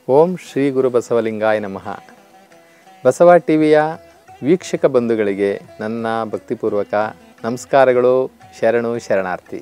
ಓಂ ಶ್ರೀ ಗುರು ಬಸವಲಿಂಗಾಯ ನಮಃ ಬಸವ ಟಿವಿಯ ವೀಕ್ಷಕ ಬಂಧುಗಳಿಗೆ ನನ್ನ ಭಕ್ತಿಪೂರ್ವಕ ನಮಸ್ಕಾರಗಳು ಶರಣು ಶರಣಾರ್ಥಿ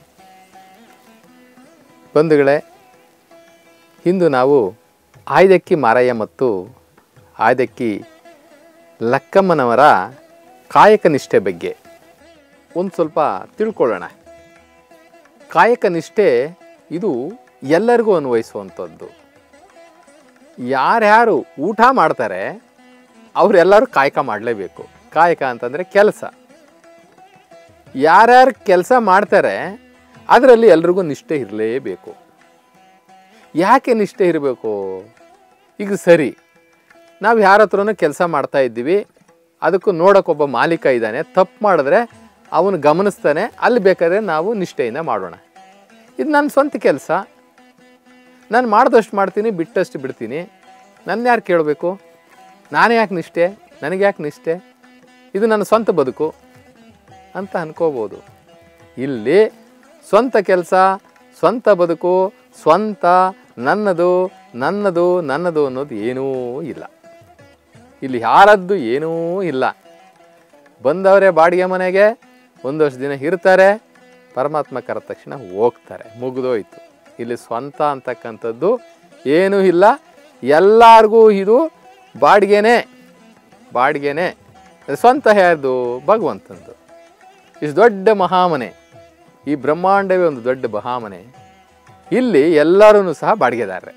ಬಂಧುಗಳೇ ಇಂದು ನಾವು ಆಯ್ದಕ್ಕಿ ಮಾರಯ್ಯ ಮತ್ತು ಆಯ್ದಕ್ಕಿ ಲಕ್ಕಮ್ಮನವರ ಕಾಯಕ ನಿಷ್ಠೆ ಬಗ್ಗೆ ಒಂದು ಸ್ವಲ್ಪ ತಿಳ್ಕೊಳ್ಳೋಣ ಕಾಯಕ ನಿಷ್ಠೆ ಇದು ಎಲ್ಲರಿಗೂ ಅನ್ವಯಿಸುವಂಥದ್ದು ಯಾರ್ಯಾರು ಊಟ ಮಾಡ್ತಾರೆ ಅವರೆಲ್ಲರೂ ಕಾಯಕ ಮಾಡಲೇಬೇಕು ಕಾಯಕ ಅಂತಂದರೆ ಕೆಲಸ ಯಾರ್ಯಾರು ಕೆಲಸ ಮಾಡ್ತಾರೆ ಅದರಲ್ಲಿ ಎಲ್ರಿಗೂ ನಿಷ್ಠೆ ಇರಲೇಬೇಕು ಯಾಕೆ ನಿಷ್ಠೆ ಇರಬೇಕು ಈಗ ಸರಿ ನಾವು ಯಾರ ಹತ್ರನೂ ಕೆಲಸ ಮಾಡ್ತಾ ಇದ್ದೀವಿ ಅದಕ್ಕೂ ನೋಡೋಕ್ಕೊಬ್ಬ ಮಾಲೀಕ ಇದ್ದಾನೆ ತಪ್ಪು ಮಾಡಿದ್ರೆ ಅವನು ಗಮನಿಸ್ತಾನೆ ಅಲ್ಲಿ ಬೇಕಾದ್ರೆ ನಾವು ನಿಷ್ಠೆಯಿಂದ ಮಾಡೋಣ ಇದು ನನ್ನ ಸ್ವಂತ ಕೆಲಸ ನಾನು ಮಾಡ್ದಷ್ಟು ಮಾಡ್ತೀನಿ ಬಿಟ್ಟಷ್ಟು ಬಿಡ್ತೀನಿ ನನ್ನ ಯಾರು ಕೇಳಬೇಕು ನಾನು ಯಾಕೆ ನಿಷ್ಠೆ ನನಗೆ ಯಾಕೆ ನಿಷ್ಠೆ ಇದು ನನ್ನ ಸ್ವಂತ ಬದುಕು ಅಂತ ಅನ್ಕೋಬೋದು ಇಲ್ಲಿ ಸ್ವಂತ ಕೆಲಸ ಸ್ವಂತ ಬದುಕು ಸ್ವಂತ ನನ್ನದು ನನ್ನದು ನನ್ನದು ಅನ್ನೋದು ಏನೂ ಇಲ್ಲ ಇಲ್ಲಿ ಯಾರದ್ದು ಏನೂ ಇಲ್ಲ ಬಂದವರೇ ಬಾಡಿಗೆ ಮನೆಗೆ ಒಂದಷ್ಟು ದಿನ ಇರ್ತಾರೆ ಪರಮಾತ್ಮ ಕರೆದ ತಕ್ಷಣ ಹೋಗ್ತಾರೆ ಮುಗಿದೋಯ್ತು ಇಲ್ಲಿ ಸ್ವಂತ ಅಂತಕ್ಕಂಥದ್ದು ಏನೂ ಇಲ್ಲ ಎಲ್ಲರಿಗೂ ಇದು ಬಾಡಿಗೆನೇ ಬಾಡಿಗೆನೇ ಸ್ವಂತ ಯಾರ್ದು ಭಗವಂತಂದು ಇಷ್ಟು ದೊಡ್ಡ ಮಹಾಮನೆ ಈ ಬ್ರಹ್ಮಾಂಡವೇ ಒಂದು ದೊಡ್ಡ ಮಹಾಮನೆ ಇಲ್ಲಿ ಎಲ್ಲರೂ ಸಹ ಬಾಡಿಗೆದಾರರೆ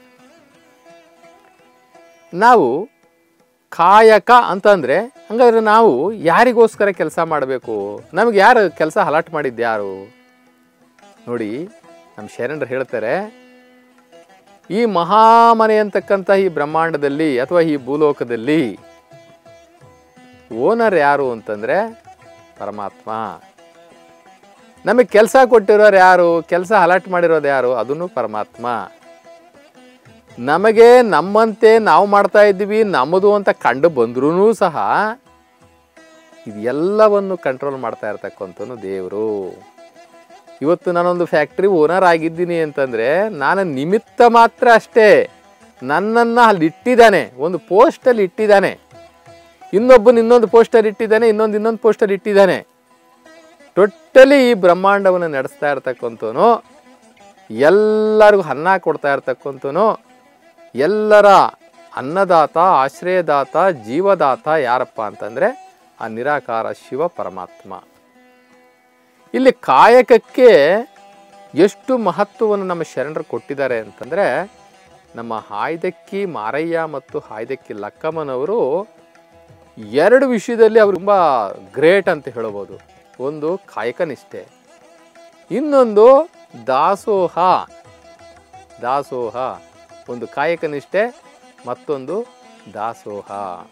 ನಾವು ಕಾಯಕ ಅಂತಂದರೆ ಹಂಗಾದ್ರೆ ನಾವು ಯಾರಿಗೋಸ್ಕರ ಕೆಲಸ ಮಾಡಬೇಕು ನಮಗೆ ಯಾರು ಕೆಲಸ ಹಲಾಟ್ ಮಾಡಿದ್ದು ಯಾರು ನೋಡಿ ನಮ್ಮ ಶರಣರು ಹೇಳ್ತಾರೆ ಈ ಮಹಾಮನೆ ಅಂತಕ್ಕಂಥ ಈ ಬ್ರಹ್ಮಾಂಡದಲ್ಲಿ ಅಥವಾ ಈ ಭೂಲೋಕದಲ್ಲಿ ಓನರ್ ಯಾರು ಅಂತಂದರೆ ಪರಮಾತ್ಮ ನಮಗೆ ಕೆಲಸ ಕೊಟ್ಟಿರೋರು ಯಾರು ಕೆಲಸ ಹಲಾಟ್ ಮಾಡಿರೋದು ಯಾರು ಅದನ್ನು ಪರಮಾತ್ಮ ನಮಗೆ ನಮ್ಮಂತೆ ನಾವು ಮಾಡ್ತಾ ಇದ್ದೀವಿ ನಮ್ಮದು ಅಂತ ಕಂಡು ಬಂದ್ರೂ ಸಹ ಇದೆಲ್ಲವನ್ನು ಕಂಟ್ರೋಲ್ ಮಾಡ್ತಾ ಇರ್ತಕ್ಕಂಥನು ದೇವರು ಇವತ್ತು ನಾನೊಂದು ಫ್ಯಾಕ್ಟ್ರಿ ಓನರ್ ಆಗಿದ್ದೀನಿ ಅಂತಂದರೆ ನಾನು ನಿಮಿತ್ತ ಮಾತ್ರ ಅಷ್ಟೇ ನನ್ನನ್ನು ಅಲ್ಲಿ ಇಟ್ಟಿದ್ದಾನೆ ಒಂದು ಪೋಸ್ಟಲ್ಲಿ ಇಟ್ಟಿದ್ದಾನೆ ಇನ್ನೊಬ್ಬನ ಇನ್ನೊಂದು ಪೋಸ್ಟರ್ ಇಟ್ಟಿದ್ದಾನೆ ಇನ್ನೊಂದು ಇನ್ನೊಂದು ಪೋಸ್ಟರ್ ಇಟ್ಟಿದ್ದಾನೆ ಟೋಟಲಿ ಈ ಬ್ರಹ್ಮಾಂಡವನ್ನು ನಡೆಸ್ತಾ ಇರ್ತಕ್ಕಂಥವನು ಎಲ್ಲರಿಗೂ ಅನ್ನ ಕೊಡ್ತಾ ಇರ್ತಕ್ಕಂಥವನು ಎಲ್ಲರ ಅನ್ನದಾತ ಆಶ್ರಯದಾತ ಜೀವದಾತ ಯಾರಪ್ಪ ಅಂತಂದರೆ ಆ ನಿರಾಕಾರ ಶಿವ ಪರಮಾತ್ಮ ಇಲ್ಲಿ ಕಾಯಕಕ್ಕೆ ಎಷ್ಟು ಮಹತ್ವವನ್ನು ನಮ್ಮ ಶರಣರು ಕೊಟ್ಟಿದ್ದಾರೆ ಅಂತಂದರೆ ನಮ್ಮ ಹಾಯ್ದಕ್ಕಿ ಮಾರಯ್ಯ ಮತ್ತು ಹಾಯ್ದಕ್ಕಿ ಲಕ್ಕಮ್ಮನವರು ಎರಡು ವಿಷಯದಲ್ಲಿ ಅವರು ತುಂಬ ಗ್ರೇಟ್ ಅಂತ ಹೇಳ್ಬೋದು ಒಂದು ಕಾಯಕ ನಿಷ್ಠೆ ಇನ್ನೊಂದು ದಾಸೋಹ ದಾಸೋಹ ಒಂದು ಕಾಯಕ ನಿಷ್ಠೆ ಮತ್ತೊಂದು ದಾಸೋಹ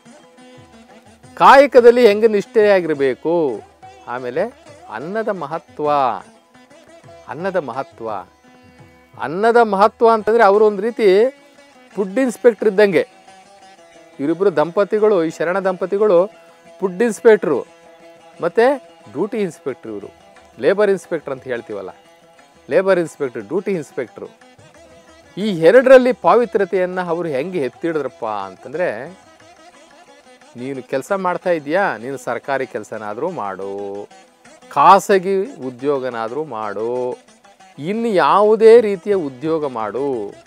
ಕಾಯಕದಲ್ಲಿ ಹೆಂಗೆ ನಿಷ್ಠೆಯಾಗಿರಬೇಕು ಆಮೇಲೆ ಅನ್ನದ ಮಹತ್ವ ಅನ್ನದ ಮಹತ್ವ ಅನ್ನದ ಮಹತ್ವ ಅಂತಂದರೆ ಅವರು ಒಂದು ರೀತಿ ಫುಡ್ ಇನ್ಸ್ಪೆಕ್ಟರ್ ಇದ್ದಂಗೆ ಇವರಿಬ್ಬರು ದಂಪತಿಗಳು ಈ ಶರಣ ದಂಪತಿಗಳು ಫುಡ್ ಇನ್ಸ್ಪೆಕ್ಟ್ರು ಮತ್ತು ಡ್ಯೂಟಿ ಇನ್ಸ್ಪೆಕ್ಟ್ರ್ ಇವರು ಲೇಬರ್ ಇನ್ಸ್ಪೆಕ್ಟರ್ ಅಂತ ಹೇಳ್ತೀವಲ್ಲ ಲೇಬರ್ ಇನ್ಸ್ಪೆಕ್ಟ್ರ್ ಡ್ಯೂಟಿ ಇನ್ಸ್ಪೆಕ್ಟ್ರು ಈ ಎರಡರಲ್ಲಿ ಪಾವಿತ್ರತೆಯನ್ನು ಅವರು ಹೆಂಗೆ ಎತ್ತಿಡಿದ್ರಪ್ಪ ಅಂತಂದರೆ ನೀನು ಕೆಲಸ ಮಾಡ್ತಾ ಇದೆಯಾ ನೀನು ಸರ್ಕಾರಿ ಕೆಲಸನಾದರೂ ಮಾಡು ಖಾಸಗಿ ಉದ್ಯೋಗನಾದರೂ ಮಾಡು ಇನ್ನು ಯಾವುದೇ ರೀತಿಯ ಉದ್ಯೋಗ ಮಾಡು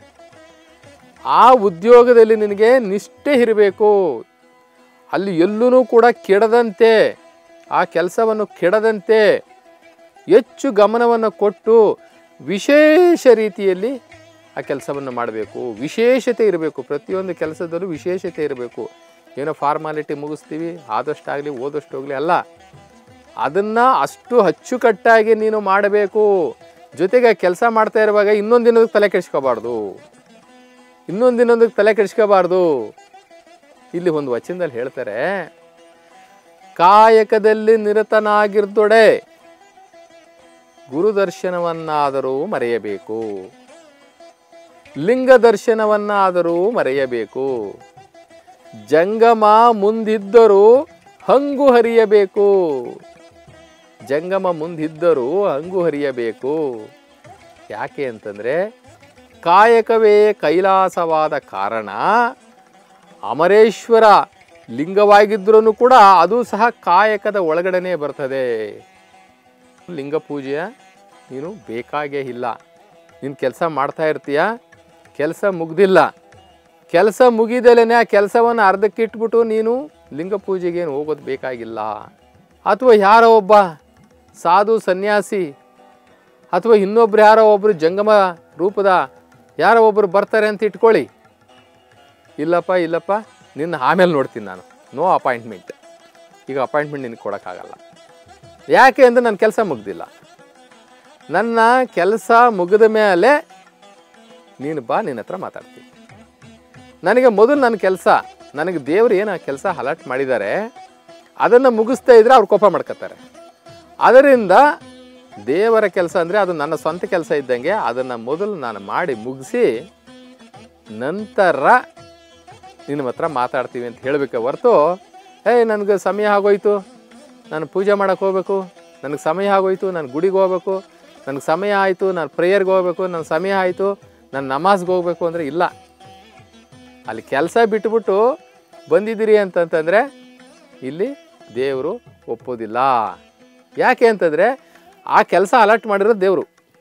ಆ ಉದ್ಯೋಗದಲ್ಲಿ ನಿನಗೆ ನಿಷ್ಠೆ ಇರಬೇಕು ಅಲ್ಲಿ ಎಲ್ಲೂ ಕೂಡ ಕೆಡದಂತೆ ಆ ಕೆಲಸವನ್ನು ಕೆಡದಂತೆ ಹೆಚ್ಚು ಗಮನವನ್ನು ಕೊಟ್ಟು ವಿಶೇಷ ರೀತಿಯಲ್ಲಿ ಆ ಕೆಲಸವನ್ನು ಮಾಡಬೇಕು ವಿಶೇಷತೆ ಇರಬೇಕು ಪ್ರತಿಯೊಂದು ಕೆಲಸದಲ್ಲೂ ವಿಶೇಷತೆ ಇರಬೇಕು ಏನೋ ಫಾರ್ಮಾಲಿಟಿ ಮುಗಿಸ್ತೀವಿ ಆದಷ್ಟಾಗಲಿ ಓದಷ್ಟು ಹೋಗಲಿ ಅಲ್ಲ ಅದನ್ನು ಅಷ್ಟು ಅಚ್ಚುಕಟ್ಟಾಗಿ ನೀನು ಮಾಡಬೇಕು ಜೊತೆಗೆ ಕೆಲಸ ಮಾಡ್ತಾ ಇರುವಾಗ ಇನ್ನೊಂದು ದಿನದಕ್ಕೆ ತಲೆ ಕೆಡಿಸ್ಕೋಬಾರ್ದು ಇನ್ನೊಂದು ದಿನದಕ್ಕೆ ತಲೆ ಕೆಡಿಸ್ಕೋಬಾರ್ದು ಇಲ್ಲಿ ಒಂದು ವಚನದಲ್ಲಿ ಹೇಳ್ತಾರೆ ಕಾಯಕದಲ್ಲಿ ನಿರತನಾಗಿರ್ದೊಡೆ ಗುರು ದರ್ಶನವನ್ನಾದರೂ ಮರೆಯಬೇಕು ಲಿಂಗ ದರ್ಶನವನ್ನಾದರೂ ಮರೆಯಬೇಕು ಜಂಗಮ ಮುಂದಿದ್ದರೂ ಹಂಗು ಹರಿಯಬೇಕು ಜಂಗಮ ಮುಂದಿದ್ದರೂ ಹಂಗು ಹರಿಯಬೇಕು ಯಾಕೆ ಅಂತಂದರೆ ಕಾಯಕವೇ ಕೈಲಾಸವಾದ ಕಾರಣ ಅಮರೇಶ್ವರ ಲಿಂಗವಾಗಿದ್ರೂ ಕೂಡ ಅದು ಸಹ ಕಾಯಕದ ಒಳಗಡೆನೇ ಬರ್ತದೆ ಲಿಂಗ ಪೂಜೆಯ ನೀನು ಬೇಕಾಗೇ ಇಲ್ಲ ನೀನು ಕೆಲಸ ಮಾಡ್ತಾ ಇರ್ತೀಯ ಕೆಲಸ ಮುಗ್ದಿಲ್ಲ ಕೆಲಸ ಮುಗಿದಲೇ ಆ ಕೆಲಸವನ್ನು ಅರ್ಧಕ್ಕೆ ಇಟ್ಬಿಟ್ಟು ನೀನು ಲಿಂಗ ಪೂಜೆಗೆ ಏನು ಹೋಗೋದು ಬೇಕಾಗಿಲ್ಲ ಅಥವಾ ಯಾರೋ ಒಬ್ಬ ಸಾಧು ಸನ್ಯಾಸಿ ಅಥವಾ ಇನ್ನೊಬ್ರು ಯಾರೋ ಒಬ್ಬರು ಜಂಗಮ ರೂಪದ ಯಾರೋ ಒಬ್ಬರು ಬರ್ತಾರೆ ಅಂತ ಇಟ್ಕೊಳ್ಳಿ ಇಲ್ಲಪ್ಪ ಇಲ್ಲಪ್ಪ ನಿನ್ನ ಆಮೇಲೆ ನೋಡ್ತೀನಿ ನಾನು ನೋ ಅಪಾಯಿಂಟ್ಮೆಂಟ್ ಈಗ ಅಪಾಯಿಂಟ್ಮೆಂಟ್ ನಿನಗೆ ಕೊಡೋಕ್ಕಾಗಲ್ಲ ಯಾಕೆ ಅಂದರೆ ನನ್ನ ಕೆಲಸ ಮುಗ್ದಿಲ್ಲ ನನ್ನ ಕೆಲಸ ಮುಗಿದ ಮೇಲೆ ನೀನು ಬಾ ನಿನ್ನ ಹತ್ರ ಮಾತಾಡ್ತೀನಿ ನನಗೆ ಮೊದಲು ನನ್ನ ಕೆಲಸ ನನಗೆ ದೇವರು ಏನು ಆ ಕೆಲಸ ಅಲರ್ಟ್ ಮಾಡಿದ್ದಾರೆ ಅದನ್ನು ಮುಗಿಸ್ತಾ ಇದ್ರೆ ಅವ್ರು ಕೋಪ ಮಾಡ್ಕೋತಾರೆ ಅದರಿಂದ ದೇವರ ಕೆಲಸ ಅಂದರೆ ಅದು ನನ್ನ ಸ್ವಂತ ಕೆಲಸ ಇದ್ದಂಗೆ ಅದನ್ನು ಮೊದಲು ನಾನು ಮಾಡಿ ಮುಗಿಸಿ ನಂತರ ನಿನ್ನ ಹತ್ರ ಮಾತಾಡ್ತೀವಿ ಅಂತ ಹೇಳಬೇಕೆ ಹೊರತು ಏಯ್ ನನಗೆ ಸಮಯ ಆಗೋಯ್ತು ನಾನು ಪೂಜೆ ಮಾಡೋಕ್ಕೆ ಹೋಗ್ಬೇಕು ನನಗೆ ಸಮಯ ಆಗೋಯ್ತು ನಾನು ಗುಡಿಗೆ ಹೋಗ್ಬೇಕು ನನಗೆ ಸಮಯ ಆಯಿತು ನಾನು ಪ್ರೇಯರ್ಗೆ ಹೋಗ್ಬೇಕು ನನ್ನ ಸಮಯ ಆಯಿತು ನಾನು ನಮಾಜ್ಗೆ ಹೋಗ್ಬೇಕು ಅಂದರೆ ಇಲ್ಲ ಅಲ್ಲಿ ಕೆಲಸ ಬಿಟ್ಬಿಟ್ಟು ಬಂದಿದ್ದೀರಿ ಅಂತಂತಂದರೆ ಇಲ್ಲಿ ದೇವರು ಒಪ್ಪೋದಿಲ್ಲ ಯಾಕೆ ಅಂತಂದರೆ ಆ ಕೆಲಸ ಅಲರ್ಟ್ ಮಾಡಿರೋದು ದೇವರು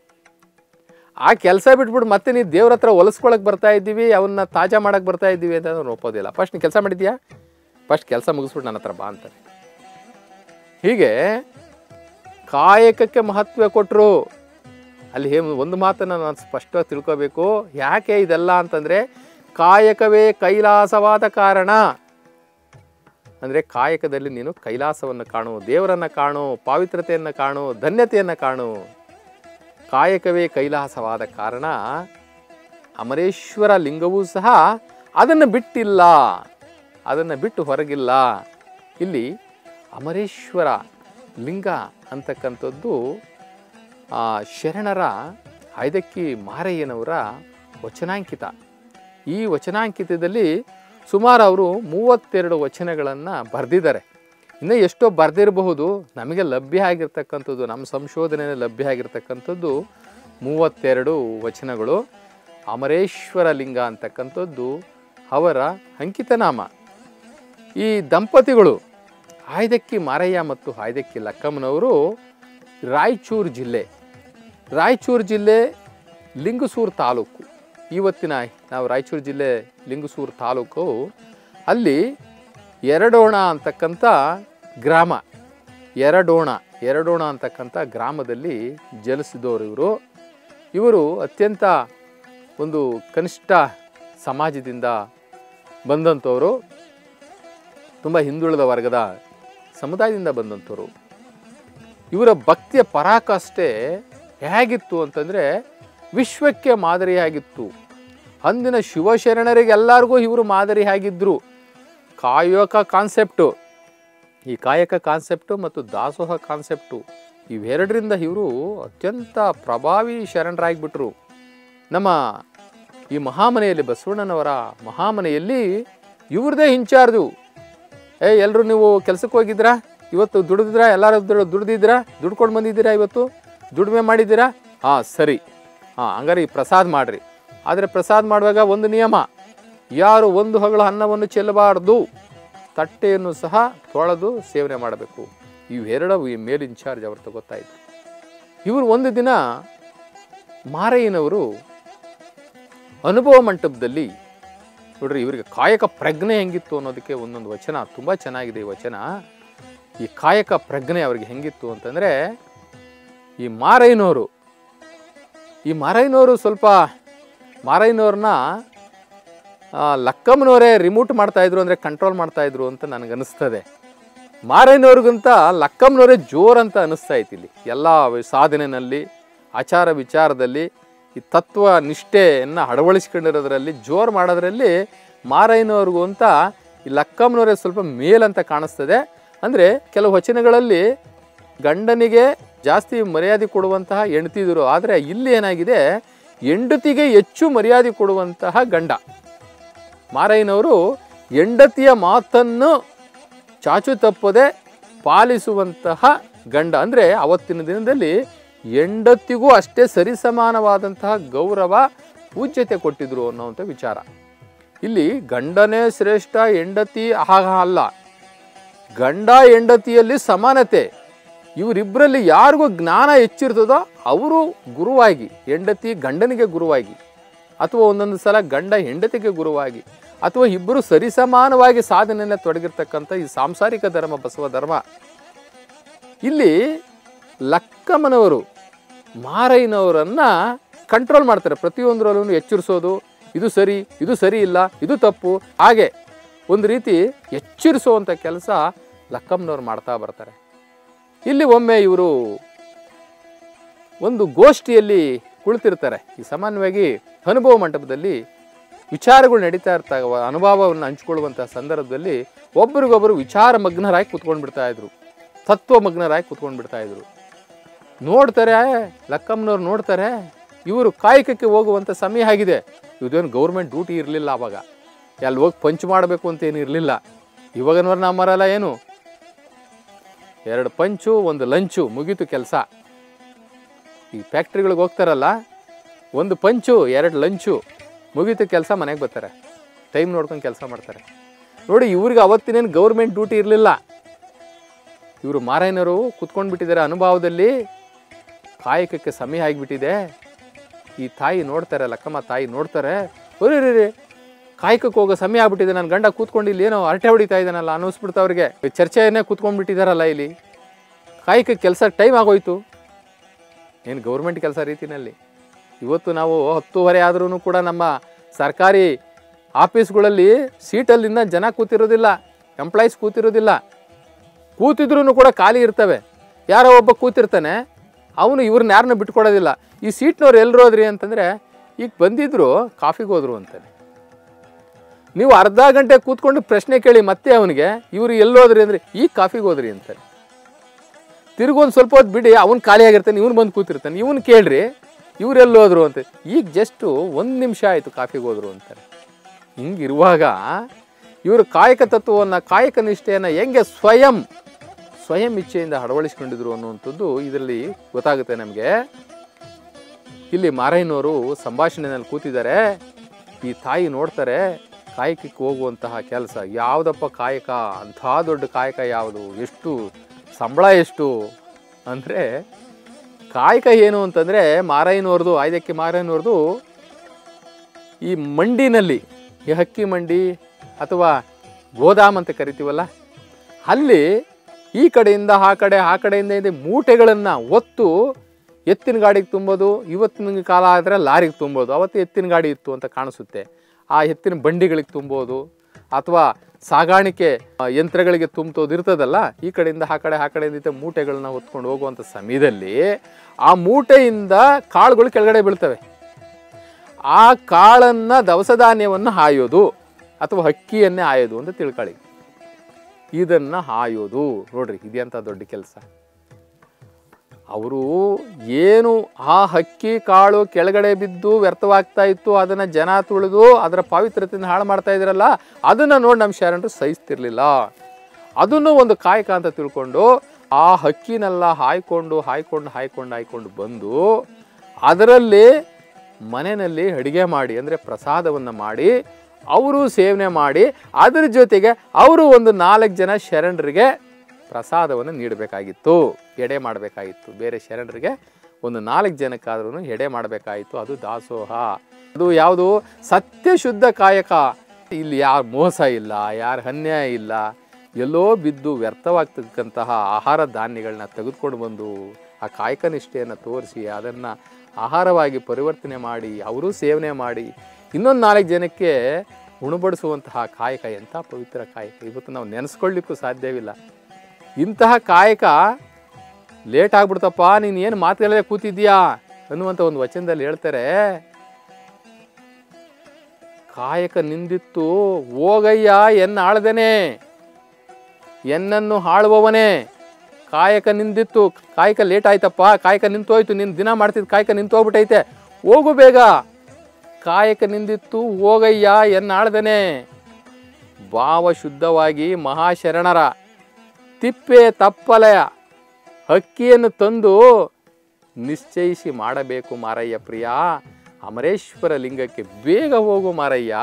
ಆ ಕೆಲಸ ಬಿಟ್ಬಿಟ್ಟು ಮತ್ತೆ ನೀವು ದೇವ್ರ ಹತ್ರ ಹೊಲಿಸ್ಕೊಳಕ್ಕೆ ಬರ್ತಾ ಇದ್ದೀವಿ ಅವನ್ನ ತಾಜಾ ಮಾಡಕ್ಕೆ ಬರ್ತಾ ಇದ್ದೀವಿ ಅಂತ ಅವ್ನು ಒಪ್ಪೋದಿಲ್ಲ ಫಸ್ಟ್ ನೀನು ಕೆಲಸ ಮಾಡಿದ್ಯಾ ಫಸ್ಟ್ ಕೆಲಸ ಮುಗಿಸ್ಬಿಟ್ಟು ನನ್ನ ಹತ್ರ ಬಾ ಅಂತಾರೆ ಹೀಗೆ ಕಾಯಕಕ್ಕೆ ಮಹತ್ವ ಕೊಟ್ಟರು ಅಲ್ಲಿ ಹೇ ಒಂದು ಮಾತನ್ನು ನಾನು ಸ್ಪಷ್ಟವಾಗಿ ತಿಳ್ಕೋಬೇಕು ಯಾಕೆ ಇದೆಲ್ಲ ಅಂತಂದರೆ ಕಾಯಕವೇ ಕೈಲಾಸವಾದ ಕಾರಣ ಅಂದರೆ ಕಾಯಕದಲ್ಲಿ ನೀನು ಕೈಲಾಸವನ್ನು ಕಾಣು ದೇವರನ್ನು ಕಾಣು ಪಾವಿತ್ರತೆಯನ್ನು ಕಾಣು ಧನ್ಯತೆಯನ್ನು ಕಾಣು ಕಾಯಕವೇ ಕೈಲಾಸವಾದ ಕಾರಣ ಅಮರೇಶ್ವರ ಲಿಂಗವೂ ಸಹ ಅದನ್ನು ಬಿಟ್ಟಿಲ್ಲ ಅದನ್ನು ಬಿಟ್ಟು ಹೊರಗಿಲ್ಲ ಇಲ್ಲಿ ಅಮರೇಶ್ವರ ಲಿಂಗ ಅಂತಕ್ಕಂಥದ್ದು ಆ, ಶರಣರ ಐದಕ್ಕಿ ಮಾರಯ್ಯನವರ ವಚನಾಂಕಿತ ಈ ವಚನಾಂಕಿತದಲ್ಲಿ ಸುಮಾರು ಅವರು ಮೂವತ್ತೆರಡು ವಚನಗಳನ್ನು ಬರೆದಿದ್ದಾರೆ ಇನ್ನೂ ಎಷ್ಟೋ ಬರೆದಿರಬಹುದು ನಮಗೆ ಲಭ್ಯ ಆಗಿರ್ತಕ್ಕಂಥದ್ದು ನಮ್ಮ ಸಂಶೋಧನೆಯಲ್ಲಿ ಲಭ್ಯ ಆಗಿರ್ತಕ್ಕಂಥದ್ದು ಮೂವತ್ತೆರಡು ವಚನಗಳು ಅಮರೇಶ್ವರ ಲಿಂಗ ಅಂತಕ್ಕಂಥದ್ದು ಅವರ ಅಂಕಿತನಾಮ ಈ ದಂಪತಿಗಳು ಆಯ್ದಕ್ಕಿ ಮಾರಯ್ಯ ಮತ್ತು ಆಯ್ದಕ್ಕಿ ಲಕ್ಕಮ್ಮನವರು ರಾಯಚೂರು ಜಿಲ್ಲೆ ರಾಯಚೂರು ಜಿಲ್ಲೆ ಲಿಂಗಸೂರು ತಾಲೂಕು ಇವತ್ತಿನ ನಾವು ರಾಯಚೂರು ಜಿಲ್ಲೆ ಲಿಂಗಸೂರು ತಾಲೂಕು ಅಲ್ಲಿ ಎರಡೋಣ ಅಂತಕ್ಕಂಥ ಗ್ರಾಮ ಎರಡೋಣ ಎರಡೋಣ ಅಂತಕ್ಕಂಥ ಗ್ರಾಮದಲ್ಲಿ ಜನಿಸಿದವರು ಇವರು ಇವರು ಅತ್ಯಂತ ಒಂದು ಕನಿಷ್ಠ ಸಮಾಜದಿಂದ ಬಂದಂಥವರು ತುಂಬ ಹಿಂದುಳಿದ ವರ್ಗದ ಸಮುದಾಯದಿಂದ ಬಂದಂಥವ್ರು ಇವರ ಭಕ್ತಿಯ ಪರಾಕಾಷ್ಠೆ ಹೇಗಿತ್ತು ಅಂತಂದರೆ ವಿಶ್ವಕ್ಕೆ ಮಾದರಿಯಾಗಿತ್ತು ಅಂದಿನ ಶಿವಶರಣರಿಗೆಲ್ಲರಿಗೂ ಇವರು ಮಾದರಿಯಾಗಿದ್ದರು ಕಾಯಕ ಕಾನ್ಸೆಪ್ಟು ಈ ಕಾಯಕ ಕಾನ್ಸೆಪ್ಟು ಮತ್ತು ದಾಸೋಹ ಕಾನ್ಸೆಪ್ಟು ಇವೆರಡರಿಂದ ಇವರು ಅತ್ಯಂತ ಪ್ರಭಾವಿ ಶರಣರಾಗಿಬಿಟ್ರು ನಮ್ಮ ಈ ಮಹಾಮನೆಯಲ್ಲಿ ಬಸವಣ್ಣನವರ ಮಹಾಮನೆಯಲ್ಲಿ ಇವ್ರದೇ ಇನ್ಚಾರ್ಜು ಏ ಎಲ್ಲರೂ ನೀವು ಕೆಲ್ಸಕ್ಕೆ ಹೋಗಿದ್ರಾ ಇವತ್ತು ದುಡಿದಿದ್ರಾ ಎಲ್ಲರೂ ದುಡ್ ದುಡ್ದಿದ್ದೀರಾ ದುಡ್ಕೊಂಡು ಬಂದಿದ್ದೀರಾ ಇವತ್ತು ದುಡಿಮೆ ಮಾಡಿದ್ದೀರಾ ಹಾಂ ಸರಿ ಹಾಂ ಹಂಗಾರೆ ಈ ಪ್ರಸಾದ ಮಾಡಿರಿ ಆದರೆ ಪ್ರಸಾದ ಮಾಡುವಾಗ ಒಂದು ನಿಯಮ ಯಾರು ಒಂದು ಹಗಳ ಅನ್ನವನ್ನು ಚೆಲ್ಲಬಾರ್ದು ತಟ್ಟೆಯನ್ನು ಸಹ ತೊಳೆದು ಸೇವನೆ ಮಾಡಬೇಕು ಇವೆರಡು ಈ ಮೇಲ್ ಇನ್ಚಾರ್ಜ್ ಅವ್ರು ತಗೋತಾಯಿದ್ರು ಇವರು ಒಂದು ದಿನ ಮಾರಯ್ಯನವರು ಅನುಭವ ಮಂಟಪದಲ್ಲಿ ನೋಡ್ರಿ ಇವರಿಗೆ ಕಾಯಕ ಪ್ರಜ್ಞೆ ಹೆಂಗಿತ್ತು ಅನ್ನೋದಕ್ಕೆ ಒಂದೊಂದು ವಚನ ತುಂಬ ಚೆನ್ನಾಗಿದೆ ಈ ವಚನ ಈ ಕಾಯಕ ಪ್ರಜ್ಞೆ ಅವ್ರಿಗೆ ಹೆಂಗಿತ್ತು ಅಂತಂದರೆ ಈ ಮಾರಯ್ಯನವರು ಈ ಮಾರಯ್ಯನವರು ಸ್ವಲ್ಪ ಮಾರಯ್ಯನವ್ರನ್ನ ಲಕ್ಕಮ್ಮನವರೇ ರಿಮೋಟ್ ಮಾಡ್ತಾಯಿದ್ರು ಅಂದರೆ ಕಂಟ್ರೋಲ್ ಮಾಡ್ತಾಯಿದ್ರು ಅಂತ ನನಗನ್ನಿಸ್ತದೆ ಮಾರಯ್ಯನವ್ರಿಗಿಂತ ಲಕ್ಕಮ್ಮನವರೇ ಜೋರ್ ಅಂತ ಅನ್ನಿಸ್ತಾ ಐತಿ ಇಲ್ಲಿ ಎಲ್ಲ ಸಾಧನೆಯಲ್ಲಿ ಆಚಾರ ವಿಚಾರದಲ್ಲಿ ಈ ತತ್ವ ನಿಷ್ಠೆಯನ್ನು ಅಳವಡಿಸ್ಕೊಂಡಿರೋದ್ರಲ್ಲಿ ಜೋರು ಮಾಡೋದ್ರಲ್ಲಿ ಮಾರಯ್ಯನವ್ರಿಗೂ ಅಂತ ಈ ಲಕ್ಕಮ್ಮನವರೇ ಸ್ವಲ್ಪ ಮೇಲಂತ ಕಾಣಿಸ್ತದೆ ಅಂದರೆ ಕೆಲವು ವಚನಗಳಲ್ಲಿ ಗಂಡನಿಗೆ ಜಾಸ್ತಿ ಮರ್ಯಾದೆ ಕೊಡುವಂತಹ ಹೆಂಡತಿದ್ರು ಆದರೆ ಇಲ್ಲಿ ಏನಾಗಿದೆ ಹೆಂಡತಿಗೆ ಹೆಚ್ಚು ಮರ್ಯಾದೆ ಕೊಡುವಂತಹ ಗಂಡ ಮಾರಯ್ಯನವರು ಹೆಂಡತಿಯ ಮಾತನ್ನು ಚಾಚು ತಪ್ಪದೆ ಪಾಲಿಸುವಂತಹ ಗಂಡ ಅಂದರೆ ಅವತ್ತಿನ ದಿನದಲ್ಲಿ ಹೆಂಡತಿಗೂ ಅಷ್ಟೇ ಸರಿಸಮಾನವಾದಂತಹ ಗೌರವ ಪೂಜ್ಯತೆ ಕೊಟ್ಟಿದ್ರು ಅನ್ನೋವಂಥ ವಿಚಾರ ಇಲ್ಲಿ ಗಂಡನೇ ಶ್ರೇಷ್ಠ ಹೆಂಡತಿ ಹಾಗ ಅಲ್ಲ ಗಂಡ ಹೆಂಡತಿಯಲ್ಲಿ ಸಮಾನತೆ ಇವರಿಬ್ಬರಲ್ಲಿ ಯಾರಿಗೂ ಜ್ಞಾನ ಹೆಚ್ಚಿರ್ತದೋ ಅವರು ಗುರುವಾಗಿ ಹೆಂಡತಿ ಗಂಡನಿಗೆ ಗುರುವಾಗಿ ಅಥವಾ ಒಂದೊಂದು ಸಲ ಗಂಡ ಹೆಂಡತಿಗೆ ಗುರುವಾಗಿ ಅಥವಾ ಇಬ್ಬರು ಸರಿಸಮಾನವಾಗಿ ಸಾಧನೆಯನ್ನು ತೊಡಗಿರ್ತಕ್ಕಂಥ ಈ ಸಾಂಸಾರಿಕ ಧರ್ಮ ಬಸವ ಧರ್ಮ ಇಲ್ಲಿ ಲಕ್ಕಮ್ಮನವರು ಮಾರಯ್ಯನವರನ್ನ ಕಂಟ್ರೋಲ್ ಮಾಡ್ತಾರೆ ಪ್ರತಿಯೊಂದರಲ್ಲೂ ಎಚ್ಚರಿಸೋದು ಇದು ಸರಿ ಇದು ಸರಿ ಇಲ್ಲ ಇದು ತಪ್ಪು ಹಾಗೆ ಒಂದು ರೀತಿ ಎಚ್ಚರಿಸುವಂಥ ಕೆಲಸ ಲಕ್ಕಮ್ಮನವ್ರು ಮಾಡ್ತಾ ಬರ್ತಾರೆ ಇಲ್ಲಿ ಒಮ್ಮೆ ಇವರು ಒಂದು ಗೋಷ್ಠಿಯಲ್ಲಿ ಕುಳಿತಿರ್ತಾರೆ ಈ ಸಾಮಾನ್ಯವಾಗಿ ಅನುಭವ ಮಂಟಪದಲ್ಲಿ ವಿಚಾರಗಳು ನಡೀತಾ ಇರ್ತಾವ ಅನುಭವವನ್ನು ಹಂಚ್ಕೊಳ್ಳುವಂಥ ಸಂದರ್ಭದಲ್ಲಿ ಒಬ್ಬರಿಗೊಬ್ಬರು ವಿಚಾರ ಮಗ್ನರಾಗಿ ಕೂತ್ಕೊಂಡು ಬಿಡ್ತಾ ಇದ್ರು ತತ್ವ ಮಗ್ನರಾಗಿ ಕೂತ್ಕೊಂಡು ಬಿಡ್ತಾ ಇದ್ರು ನೋಡ್ತಾರೆ ಲಕ್ಕಮ್ಮನವ್ರು ನೋಡ್ತಾರೆ ಇವರು ಕಾಯಕಕ್ಕೆ ಹೋಗುವಂಥ ಸಮಯ ಆಗಿದೆ ಇದೇನು ಗೌರ್ಮೆಂಟ್ ಡ್ಯೂಟಿ ಇರಲಿಲ್ಲ ಆವಾಗ ಅಲ್ಲಿ ಹೋಗಿ ಪಂಚ್ ಮಾಡಬೇಕು ಅಂತ ಏನು ಇರಲಿಲ್ಲ ಇವಾಗನವ್ರು ನಾವು ಮರಲ್ಲ ಏನು ಎರಡು ಪಂಚು ಒಂದು ಲಂಚು ಮುಗೀತು ಕೆಲಸ ಈ ಫ್ಯಾಕ್ಟ್ರಿಗಳಿಗೆ ಹೋಗ್ತಾರಲ್ಲ ಒಂದು ಪಂಚು ಎರಡು ಲಂಚು ಮುಗೀತು ಕೆಲಸ ಮನೆಗೆ ಬರ್ತಾರೆ ಟೈಮ್ ನೋಡ್ಕೊಂಡು ಕೆಲಸ ಮಾಡ್ತಾರೆ ನೋಡಿ ಇವ್ರಿಗೆ ಅವತ್ತಿನೇನು ಗೌರ್ಮೆಂಟ್ ಡ್ಯೂಟಿ ಇರಲಿಲ್ಲ ಇವರು ಮಾರಾಯನರು ಕುತ್ಕೊಂಡು ಬಿಟ್ಟಿದ್ದಾರೆ ಅನುಭವದಲ್ಲಿ ಕಾಯಕಕ್ಕೆ ಸಮಯ ಆಗಿಬಿಟ್ಟಿದೆ ಈ ತಾಯಿ ನೋಡ್ತಾರೆ ಲಕ್ಕಮ್ಮ ತಾಯಿ ನೋಡ್ತಾರೆ ಒರಿ ರೀ ರೀ ಕಾಯಕಕ್ಕೆ ಹೋಗೋ ಸಮಯ ಆಗ್ಬಿಟ್ಟಿದೆ ನನ್ನ ಗಂಡ ಕೂತ್ಕೊಂಡು ಇಲ್ಲಿ ಏನೋ ಹರಟೆ ಹೊಡಿತಾ ಇದ್ದಾನಲ್ಲ ಅನ್ನಿಸ್ಬಿಡ್ತು ಅವ್ರಿಗೆ ಚರ್ಚೆಯನ್ನೇ ಕೂತ್ಕೊಂಡ್ಬಿಟ್ಟಿದಾರಲ್ಲ ಇಲ್ಲಿ ಕಾಯಕಕ್ಕೆ ಕೆಲಸ ಟೈಮ್ ಆಗೋಯ್ತು ಏನು ಗೌರ್ಮೆಂಟ್ ಕೆಲಸ ರೀತಿನಲ್ಲಿ ಇವತ್ತು ನಾವು ಹತ್ತುವರೆ ಆದ್ರೂ ಕೂಡ ನಮ್ಮ ಸರ್ಕಾರಿ ಆಫೀಸ್ಗಳಲ್ಲಿ ಸೀಟಲ್ಲಿಂದ ಜನ ಕೂತಿರೋದಿಲ್ಲ ಎಂಪ್ಲಾಯೀಸ್ ಕೂತಿರೋದಿಲ್ಲ ಕೂತಿದ್ರೂ ಕೂಡ ಖಾಲಿ ಇರ್ತವೆ ಯಾರೋ ಒಬ್ಬ ಕೂತಿರ್ತಾನೆ ಅವನು ಇವ್ರನ್ನ ಯಾರನ್ನ ಬಿಟ್ಕೊಡೋದಿಲ್ಲ ಈ ಸೀಟ್ನವ್ರು ಎಲ್ರು ಹೋದ್ರಿ ಅಂತಂದರೆ ಈಗ ಬಂದಿದ್ರು ಕಾಫಿಗೆ ಹೋದ್ರು ಅಂತಾನೆ ನೀವು ಅರ್ಧ ಗಂಟೆ ಕೂತ್ಕೊಂಡು ಪ್ರಶ್ನೆ ಕೇಳಿ ಮತ್ತೆ ಅವನಿಗೆ ಇವ್ರು ಎಲ್ಲೋದ್ರಿ ಅಂದರೆ ಈಗ ಕಾಫಿಗೆ ಹೋದ್ರಿ ಅಂತಾನೆ ತಿರುಗೊಂದು ಸ್ವಲ್ಪ ಹೊತ್ತು ಬಿಡಿ ಅವ್ನು ಖಾಲಿಯಾಗಿರ್ತಾನೆ ಇವ್ನು ಬಂದು ಕೂತಿರ್ತಾನೆ ಇವ್ನು ಕೇಳ್ರಿ ಇವ್ರು ಎಲ್ಲೋದ್ರು ಅಂತ ಈಗ ಜಸ್ಟು ಒಂದು ನಿಮಿಷ ಆಯಿತು ಕಾಫಿಗೆ ಹೋದ್ರು ಅಂತಾರೆ ಹಿಂಗಿರುವಾಗ ಇವರು ಕಾಯಕ ತತ್ವವನ್ನು ಕಾಯಕ ನಿಷ್ಠೆಯನ್ನು ಹೆಂಗೆ ಸ್ವಯಂ ಸ್ವಯಂ ಇಚ್ಛೆಯಿಂದ ಅಳವಡಿಸ್ಕೊಂಡಿದ್ರು ಅನ್ನುವಂಥದ್ದು ಇದರಲ್ಲಿ ಗೊತ್ತಾಗುತ್ತೆ ನಮಗೆ ಇಲ್ಲಿ ಮಾರಯ್ಯನವರು ಸಂಭಾಷಣೆಯಲ್ಲಿ ಕೂತಿದ್ದಾರೆ ಈ ತಾಯಿ ನೋಡ್ತಾರೆ ಕಾಯಕಕ್ಕೆ ಹೋಗುವಂತಹ ಕೆಲಸ ಯಾವುದಪ್ಪ ಕಾಯಕ ಅಂಥ ದೊಡ್ಡ ಕಾಯಕ ಯಾವುದು ಎಷ್ಟು ಸಂಬಳ ಎಷ್ಟು ಅಂದರೆ ಕಾಯಕ ಏನು ಅಂತಂದರೆ ಮಾರಯ್ಯನವ್ರದ್ದು ಆಯ್ದಕ್ಕೆ ಮಾರಯ್ಯನವ್ರದ್ದು ಈ ಮಂಡಿನಲ್ಲಿ ಈ ಹಕ್ಕಿ ಮಂಡಿ ಅಥವಾ ಗೋದಾಮ್ ಅಂತ ಕರಿತೀವಲ್ಲ ಅಲ್ಲಿ ಈ ಕಡೆಯಿಂದ ಆ ಕಡೆ ಆ ಕಡೆಯಿಂದ ಇದೆ ಮೂಟೆಗಳನ್ನು ಒತ್ತು ಎತ್ತಿನ ಗಾಡಿಗೆ ತುಂಬೋದು ಇವತ್ತಿನ ಕಾಲ ಆದರೆ ಲಾರಿಗೆ ತುಂಬೋದು ಅವತ್ತು ಎತ್ತಿನ ಗಾಡಿ ಇತ್ತು ಅಂತ ಕಾಣಿಸುತ್ತೆ ಆ ಎತ್ತಿನ ಬಂಡಿಗಳಿಗೆ ತುಂಬೋದು ಅಥವಾ ಸಾಗಾಣಿಕೆ ಆ, ಯಂತ್ರಗಳಿಗೆ ತುಂಬ್ತೋದು ಇರ್ತದಲ್ಲ ಈ ಕಡೆಯಿಂದ ಆ ಕಡೆ ಆ ಕಡೆಯಿಂದ ಇದ್ದ ಮೂಟೆಗಳನ್ನ ಹೊತ್ಕೊಂಡು ಹೋಗುವಂಥ ಸಮಯದಲ್ಲಿ ಆ ಮೂಟೆಯಿಂದ ಕಾಳುಗಳು ಕೆಳಗಡೆ ಬೀಳ್ತವೆ ಆ ಕಾಳನ್ನು ದವಸ ಧಾನ್ಯವನ್ನು ಹಾಯೋದು ಅಥವಾ ಅಕ್ಕಿಯನ್ನೇ ಹಾಯೋದು ಅಂತ ತಿಳ್ಕೊಳ್ಳಿ ಇದನ್ನು ಹಾಯೋದು ನೋಡ್ರಿ ಇದೆಂಥ ದೊಡ್ಡ ಕೆಲಸ ಅವರು ಏನು ಆ ಹಕ್ಕಿ ಕಾಳು ಕೆಳಗಡೆ ಬಿದ್ದು ವ್ಯರ್ಥವಾಗ್ತಾ ಇತ್ತು ಅದನ್ನು ಜನ ತುಳಿದು ಅದರ ಪಾವಿತ್ರತೆಯನ್ನು ಹಾಳು ಮಾಡ್ತಾ ಇದ್ರಲ್ಲ ಅದನ್ನು ನೋಡಿ ನಮ್ಮ ಶರಣರು ಸಹಿಸ್ತಿರ್ಲಿಲ್ಲ ಅದನ್ನು ಒಂದು ಕಾಯಕ ಅಂತ ತಿಳ್ಕೊಂಡು ಆ ಹಕ್ಕಿನೆಲ್ಲ ಹಾಯ್ಕೊಂಡು ಹಾಯ್ಕೊಂಡು ಹಾಯ್ಕೊಂಡು ಹಾಯ್ಕೊಂಡು ಬಂದು ಅದರಲ್ಲಿ ಮನೆಯಲ್ಲಿ ಅಡಿಗೆ ಮಾಡಿ ಅಂದರೆ ಪ್ರಸಾದವನ್ನು ಮಾಡಿ ಅವರು ಸೇವನೆ ಮಾಡಿ ಅದ್ರ ಜೊತೆಗೆ ಅವರು ಒಂದು ನಾಲ್ಕು ಜನ ಶರಣರಿಗೆ ಪ್ರಸಾದವನ್ನು ನೀಡಬೇಕಾಗಿತ್ತು ಎಡೆ ಮಾಡಬೇಕಾಗಿತ್ತು ಬೇರೆ ಶರಣರಿಗೆ ಒಂದು ನಾಲ್ಕು ಜನಕ್ಕಾದ್ರೂ ಎಡೆ ಮಾಡಬೇಕಾಗಿತ್ತು ಅದು ದಾಸೋಹ ಅದು ಯಾವುದು ಸತ್ಯಶುದ್ಧ ಕಾಯಕ ಇಲ್ಲಿ ಯಾರ ಮೋಸ ಇಲ್ಲ ಯಾರ ಅನ್ಯಾಯ ಇಲ್ಲ ಎಲ್ಲೋ ಬಿದ್ದು ವ್ಯರ್ಥವಾಗ್ತಕ್ಕಂತಹ ಆಹಾರ ಧಾನ್ಯಗಳನ್ನ ತೆಗೆದುಕೊಂಡು ಬಂದು ಆ ಕಾಯಕ ನಿಷ್ಠೆಯನ್ನು ತೋರಿಸಿ ಅದನ್ನು ಆಹಾರವಾಗಿ ಪರಿವರ್ತನೆ ಮಾಡಿ ಅವರು ಸೇವನೆ ಮಾಡಿ ಇನ್ನೊಂದು ನಾಲ್ಕು ಜನಕ್ಕೆ ಉಣಬಡಿಸುವಂತಹ ಕಾಯಕ ಎಂಥ ಪವಿತ್ರ ಕಾಯಕ ಇವತ್ತು ನಾವು ನೆನೆಸ್ಕೊಳ್ಳಿಕ್ಕೂ ಸಾಧ್ಯವಿಲ್ಲ ಇಂತಹ ಕಾಯಕ ಲೇಟ್ ಆಗ್ಬಿಡ್ತಪ್ಪ ನೀನು ಏನು ಮಾತುಗಳೇ ಕೂತಿದ್ಯಾ ಅನ್ನುವಂಥ ಒಂದು ವಚನದಲ್ಲಿ ಹೇಳ್ತಾರೆ ಕಾಯಕ ನಿಂದಿತ್ತು ಹೋಗಯ್ಯ ಎನ್ನ ಆಳ್ದನೆ ಎನ್ನನ್ನು ಆಳುವವನೇ ಕಾಯಕ ನಿಂದಿತ್ತು ಕಾಯಕ ಲೇಟ್ ಆಯ್ತಪ್ಪ ಕಾಯಕ ನಿಂತೋಯ್ತು ನೀನು ದಿನ ಮಾಡ್ತಿದ್ದ ಕಾಯಕ ನಿಂತೋಗ್ಬಿಟ್ಟೈತೆ ಹೋಗು ಬೇಗ ಕಾಯಕ ನಿಂದಿತ್ತು ಹೋಗಯ್ಯ ಎನ್ನ ಆಳ್ದನೆ ಭಾವ ಶುದ್ಧವಾಗಿ ಮಹಾಶರಣರ ತಿಪ್ಪೆ ತಪ್ಪಲೆಯ ಹಕ್ಕಿಯನ್ನು ತಂದು ನಿಶ್ಚಯಿಸಿ ಮಾಡಬೇಕು ಮಾರಯ್ಯ ಪ್ರಿಯ ಅಮರೇಶ್ವರ ಲಿಂಗಕ್ಕೆ ಬೇಗ ಹೋಗು ಮಾರಯ್ಯ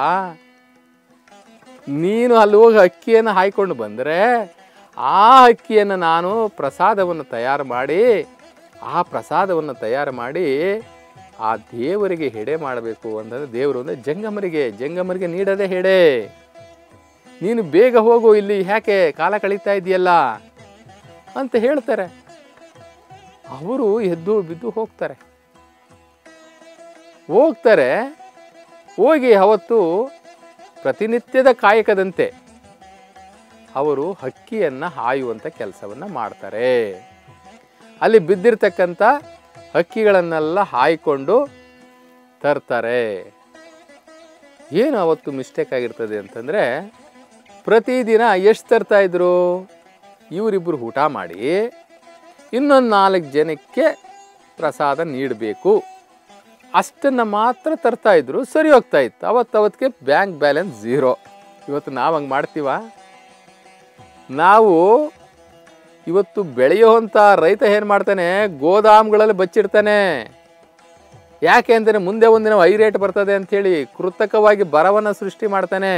ನೀನು ಅಲ್ಲಿ ಹೋಗಿ ಅಕ್ಕಿಯನ್ನು ಹಾಯ್ಕೊಂಡು ಬಂದರೆ ಆ ಅಕ್ಕಿಯನ್ನು ನಾನು ಪ್ರಸಾದವನ್ನು ತಯಾರು ಮಾಡಿ ಆ ಪ್ರಸಾದವನ್ನು ತಯಾರು ಮಾಡಿ ಆ ದೇವರಿಗೆ ಹೆಡೆ ಮಾಡಬೇಕು ಅಂತಂದರೆ ದೇವರು ಅಂದರೆ ಜಂಗಮರಿಗೆ ಜಂಗಮರಿಗೆ ನೀಡದೆ ಹೆಡೆ ನೀನು ಬೇಗ ಹೋಗು ಇಲ್ಲಿ ಯಾಕೆ ಕಾಲ ಕಳೀತಾ ಇದೆಯಲ್ಲ ಅಂತ ಹೇಳ್ತಾರೆ ಅವರು ಎದ್ದು ಬಿದ್ದು ಹೋಗ್ತಾರೆ ಹೋಗ್ತಾರೆ ಹೋಗಿ ಅವತ್ತು ಪ್ರತಿನಿತ್ಯದ ಕಾಯಕದಂತೆ ಅವರು ಹಕ್ಕಿಯನ್ನು ಹಾಯುವಂಥ ಕೆಲಸವನ್ನು ಮಾಡ್ತಾರೆ ಅಲ್ಲಿ ಬಿದ್ದಿರ್ತಕ್ಕಂಥ ಹಕ್ಕಿಗಳನ್ನೆಲ್ಲ ಹಾಯ್ಕೊಂಡು ತರ್ತಾರೆ ಏನು ಅವತ್ತು ಮಿಸ್ಟೇಕ್ ಆಗಿರ್ತದೆ ಅಂತಂದರೆ ಪ್ರತಿದಿನ ಎಷ್ಟು ತರ್ತಾ ಇದ್ರು ಇವರಿಬ್ಬರು ಊಟ ಮಾಡಿ ಇನ್ನೊಂದು ನಾಲ್ಕು ಜನಕ್ಕೆ ಪ್ರಸಾದ ನೀಡಬೇಕು ಅಷ್ಟನ್ನು ಮಾತ್ರ ತರ್ತಾ ಇದ್ರು ಸರಿ ಹೋಗ್ತಾ ಇತ್ತು ಅವತ್ತು ಅವತ್ತಿಗೆ ಬ್ಯಾಂಕ್ ಬ್ಯಾಲೆನ್ಸ್ ಝೀರೋ ಇವತ್ತು ನಾವು ಹಂಗೆ ಮಾಡ್ತೀವ ನಾವು ಇವತ್ತು ಬೆಳೆಯುವಂಥ ರೈತ ಏನು ಮಾಡ್ತಾನೆ ಗೋದಾಮ್ಗಳಲ್ಲಿ ಬಚ್ಚಿಡ್ತಾನೆ ಯಾಕೆ ಅಂದರೆ ಮುಂದೆ ಒಂದಿನ ಐ ರೇಟ್ ಬರ್ತದೆ ಅಂಥೇಳಿ ಕೃತಕವಾಗಿ ಬರವನ್ನು ಸೃಷ್ಟಿ ಮಾಡ್ತಾನೆ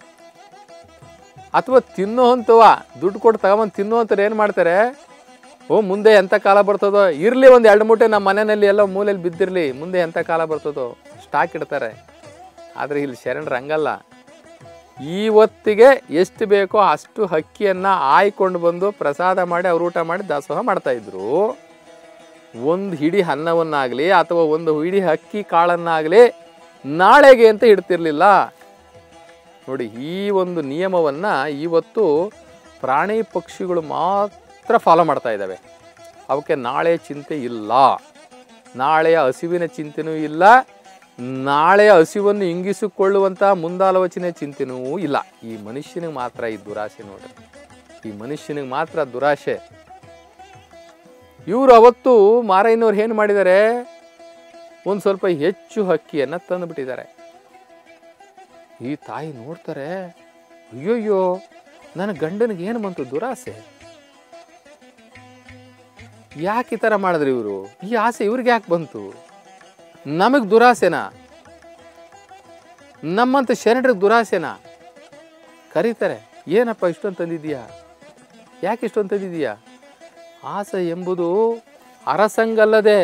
ಅಥವಾ ತಿನ್ನುವಂಥವ ದುಡ್ಡು ಕೊಟ್ಟು ತಗೊಂಬಂದು ತಿನ್ನುವಂಥವ್ರು ಏನು ಮಾಡ್ತಾರೆ ಓ ಮುಂದೆ ಎಂಥ ಕಾಲ ಬರ್ತದೋ ಇರಲಿ ಒಂದು ಎರಡು ಮೂಟೆ ನಮ್ಮ ಮನೆಯಲ್ಲಿ ಎಲ್ಲ ಮೂಲೆಯಲ್ಲಿ ಬಿದ್ದಿರಲಿ ಮುಂದೆ ಎಂಥ ಕಾಲ ಬರ್ತದೋ ಸ್ಟಾಕ್ ಇಡ್ತಾರೆ ಆದರೆ ಇಲ್ಲಿ ಶರಣರು ಹಂಗಲ್ಲ ಇವತ್ತಿಗೆ ಎಷ್ಟು ಬೇಕೋ ಅಷ್ಟು ಹಕ್ಕಿಯನ್ನು ಆಯ್ಕೊಂಡು ಬಂದು ಪ್ರಸಾದ ಮಾಡಿ ಅವ್ರು ಊಟ ಮಾಡಿ ದಾಸೋಹ ಮಾಡ್ತಾಯಿದ್ರು ಒಂದು ಹಿಡಿ ಅನ್ನವನ್ನಾಗಲಿ ಅಥವಾ ಒಂದು ಹಿಡಿ ಅಕ್ಕಿ ಕಾಳನ್ನಾಗಲಿ ನಾಳೆಗೆ ಅಂತ ಇಡ್ತಿರ್ಲಿಲ್ಲ ನೋಡಿ ಈ ಒಂದು ನಿಯಮವನ್ನು ಇವತ್ತು ಪ್ರಾಣಿ ಪಕ್ಷಿಗಳು ಮಾತ್ರ ಫಾಲೋ ಮಾಡ್ತಾ ಇದ್ದಾವೆ ಅವಕ್ಕೆ ನಾಳೆ ಚಿಂತೆ ಇಲ್ಲ ನಾಳೆಯ ಹಸಿವಿನ ಚಿಂತೆನೂ ಇಲ್ಲ ನಾಳೆಯ ಹಸಿವನ್ನು ಇಂಗಿಸಿಕೊಳ್ಳುವಂಥ ಮುಂದಾಲೋಚನೆ ಚಿಂತೆನೂ ಇಲ್ಲ ಈ ಮನುಷ್ಯನಿಗೆ ಮಾತ್ರ ಈ ದುರಾಸೆ ನೋಡ್ರಿ ಈ ಮನುಷ್ಯನಿಗೆ ಮಾತ್ರ ದುರಾಶೆ ಇವರು ಅವತ್ತು ಮಾರಯ್ಯನವ್ರು ಏನು ಮಾಡಿದ್ದಾರೆ ಒಂದು ಸ್ವಲ್ಪ ಹೆಚ್ಚು ಹಕ್ಕಿಯನ್ನು ತಂದುಬಿಟ್ಟಿದ್ದಾರೆ ಈ ತಾಯಿ ನೋಡ್ತಾರೆ ಅಯ್ಯೋಯ್ಯೋ ನನ್ನ ಗಂಡನಿಗೆ ಏನು ಬಂತು ದುರಾಸೆ ಯಾಕೆ ಈ ಥರ ಮಾಡಿದ್ರಿ ಇವರು ಈ ಆಸೆ ಇವ್ರಿಗೆ ಯಾಕೆ ಬಂತು ನಮಗೆ ದುರಾಸೆನಾ ನಮ್ಮಂತ ಶರಣರಿಗೆ ದುರಾಸೆನಾ ಕರೀತಾರೆ ಏನಪ್ಪ ಇಷ್ಟೊಂದು ತಂದಿದ್ದೀಯಾ ಯಾಕೆ ಇಷ್ಟೊಂದು ತಂದಿದ್ದೀಯಾ ಆಸೆ ಎಂಬುದು ಅರಸಂಗಲ್ಲದೆ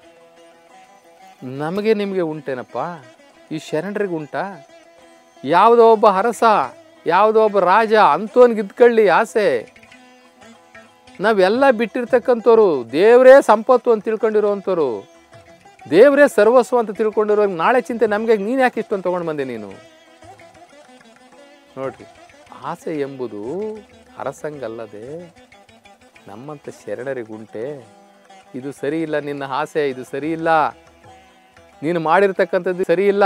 ನಮಗೆ ನಿಮಗೆ ಉಂಟೇನಪ್ಪ ಈ ಶರಣರಿಗೆ ಉಂಟಾ ಯಾವುದೋ ಒಬ್ಬ ಅರಸ ಯಾವುದೋ ಒಬ್ಬ ರಾಜ ಅಂಥವನ್ಗೆ ಇದ್ಕೊಳ್ಳಿ ಆಸೆ ನಾವೆಲ್ಲ ಬಿಟ್ಟಿರ್ತಕ್ಕಂಥವ್ರು ದೇವರೇ ಸಂಪತ್ತು ಅಂತ ತಿಳ್ಕೊಂಡಿರೋವಂಥವ್ರು ದೇವರೇ ಸರ್ವಸ್ವ ಅಂತ ತಿಳ್ಕೊಂಡಿರೋ ನಾಳೆ ಚಿಂತೆ ನಮಗೆ ನೀನು ಯಾಕೆ ಇಷ್ಟೊಂದು ತೊಗೊಂಡು ಬಂದೆ ನೀನು ನೋಡ್ರಿ ಆಸೆ ಎಂಬುದು ಅರಸಂಗಲ್ಲದೆ ನಮ್ಮಂಥ ಶರಣರಿಗುಂಟೆ ಇದು ಸರಿ ಇಲ್ಲ ನಿನ್ನ ಆಸೆ ಇದು ಸರಿ ಇಲ್ಲ ನೀನು ಮಾಡಿರ್ತಕ್ಕಂಥದ್ದು ಸರಿ ಇಲ್ಲ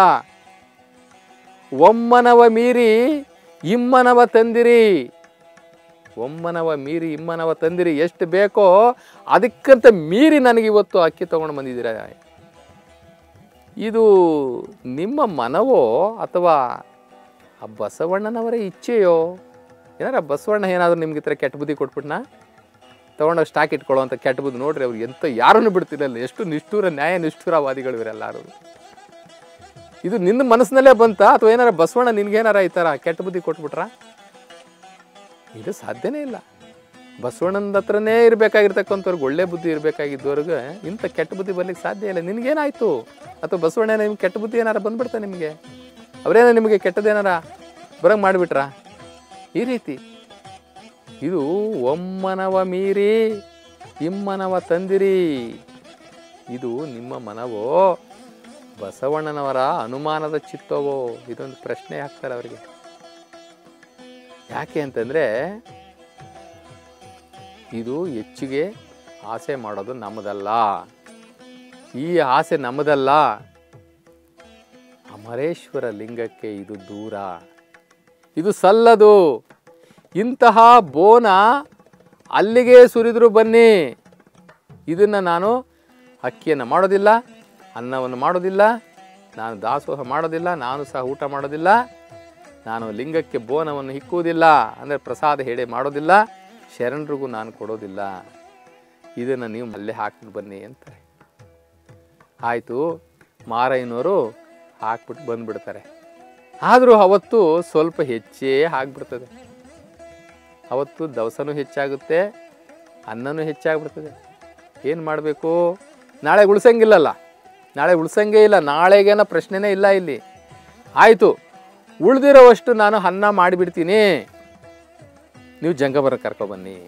ಒಮ್ಮನವ ಮೀರಿ ಇಮ್ಮನವ ತಂದಿರಿ ಒಮ್ಮನವ ಮೀರಿ ಇಮ್ಮನವ ತಂದಿರಿ ಎಷ್ಟು ಬೇಕೋ ಅದಕ್ಕಂತ ಮೀರಿ ನನಗೆ ಇವತ್ತು ಅಕ್ಕಿ ತೊಗೊಂಡು ಬಂದಿದ್ದೀರ ಇದು ನಿಮ್ಮ ಮನವೋ ಅಥವಾ ಆ ಬಸವಣ್ಣನವರ ಇಚ್ಛೆಯೋ ಏನಾರ ಬಸವಣ್ಣ ಏನಾದರೂ ನಿಮ್ಗೆ ಈ ಥರ ಕೆಟ್ಟ ಬುದ್ಧಿ ಕೊಟ್ಬಿಟ್ನಾ ತೊಗೊಂಡೋಗಿ ಸ್ಟಾಕ್ ಇಟ್ಕೊಳ್ಳೋ ಅಂತ ಕೆಟ್ಟ ಬುದ್ಧಿ ನೋಡ್ರಿ ಅವ್ರು ಎಂತ ಯಾರನ್ನು ಬಿಡ್ತಿರಲ್ಲ ಎಷ್ಟು ನಿಷ್ಠೂರ ನ್ಯಾಯ ನಿಷ್ಠೂರವಾದಿಗಳು ಇವರೆಲ್ಲರೂ ಇದು ನಿನ್ನ ಮನಸ್ಸಿನಲ್ಲೇ ಬಂತ ಅಥವಾ ಏನಾರ ಬಸವಣ್ಣ ನಿನ್ಗೇನಾರ ಈ ಥರ ಕೆಟ್ಟ ಬುದ್ಧಿ ಕೊಟ್ಬಿಟ್ರ ಇದು ಸಾಧ್ಯನೇ ಇಲ್ಲ ಬಸವಣ್ಣನ ಹತ್ರನೇ ಇರಬೇಕಾಗಿರ್ತಕ್ಕಂಥವ್ರಿಗೆ ಒಳ್ಳೆ ಬುದ್ಧಿ ಇರಬೇಕಾಗಿದ್ದವ್ರಿಗೆ ಇಂಥ ಕೆಟ್ಟ ಬುದ್ಧಿ ಬರ್ಲಿಕ್ಕೆ ಸಾಧ್ಯ ಇಲ್ಲ ನಿನಗೇನಾಯ್ತು ಅಥವಾ ಬಸವಣ್ಣ ನಿಮ್ಗೆ ಕೆಟ್ಟ ಬುದ್ಧಿ ಏನಾರ ಬಂದ್ಬಿಡ್ತಾ ನಿಮಗೆ ಅವರೇನೋ ನಿಮಗೆ ಕೆಟ್ಟದೇನಾರ ಬರಂಗೆ ಮಾಡಿಬಿಟ್ರಾ ಈ ರೀತಿ ಇದು ಒಮ್ಮನವ ಮೀರಿ ಇಮ್ಮನವ ತಂದಿರಿ ಇದು ನಿಮ್ಮ ಮನವೋ ಬಸವಣ್ಣನವರ ಅನುಮಾನದ ಚಿತ್ತವೋ ಇದೊಂದು ಪ್ರಶ್ನೆ ಹಾಕ್ತಾರೆ ಅವರಿಗೆ ಯಾಕೆ ಅಂತಂದರೆ ಇದು ಹೆಚ್ಚಿಗೆ ಆಸೆ ಮಾಡೋದು ನಮ್ಮದಲ್ಲ ಈ ಆಸೆ ನಮ್ಮದಲ್ಲ ಅಮರೇಶ್ವರ ಲಿಂಗಕ್ಕೆ ಇದು ದೂರ ಇದು ಸಲ್ಲದು ಇಂತಹ ಬೋನ ಅಲ್ಲಿಗೆ ಸುರಿದ್ರು ಬನ್ನಿ ಇದನ್ನು ನಾನು ಅಕ್ಕಿಯನ್ನು ಮಾಡೋದಿಲ್ಲ ಅನ್ನವನ್ನು ಮಾಡೋದಿಲ್ಲ ನಾನು ದಾಸೋಹ ಮಾಡೋದಿಲ್ಲ ನಾನು ಸಹ ಊಟ ಮಾಡೋದಿಲ್ಲ ನಾನು ಲಿಂಗಕ್ಕೆ ಬೋನವನ್ನು ಹಿಕ್ಕುವುದಿಲ್ಲ ಅಂದರೆ ಪ್ರಸಾದ ಹೇಳಿ ಮಾಡೋದಿಲ್ಲ ಶರಣರಿಗೂ ನಾನು ಕೊಡೋದಿಲ್ಲ ಇದನ್ನು ನೀವು ಅಲ್ಲೇ ಹಾಕಿ ಬನ್ನಿ ಅಂತಾರೆ ಆಯಿತು ಮಾರೈನವರು ಹಾಕ್ಬಿಟ್ಟು ಬಂದ್ಬಿಡ್ತಾರೆ ಆದರೂ ಅವತ್ತು ಸ್ವಲ್ಪ ಹೆಚ್ಚೇ ಆಗಿಬಿಡ್ತದೆ ಅವತ್ತು ದವಸನೂ ಹೆಚ್ಚಾಗುತ್ತೆ ಅನ್ನನೂ ಹೆಚ್ಚಾಗ್ಬಿಡ್ತದೆ ಏನು ಮಾಡಬೇಕು ನಾಳೆ ಉಳ್ಸಂಗಿಲ್ಲಲ್ಲ ನಾಳೆ ಉಳ್ಸಂಗೇ ಇಲ್ಲ ನಾಳೆಗೇನ ಪ್ರಶ್ನೆನೇ ಇಲ್ಲ ಇಲ್ಲಿ ಆಯಿತು ಉಳ್ದಿರೋವಷ್ಟು ನಾನು ಅನ್ನ ಮಾಡಿಬಿಡ್ತೀನಿ ನೀವು ಜಂಗಮರ ಕರ್ಕೊಬನ್ನಿ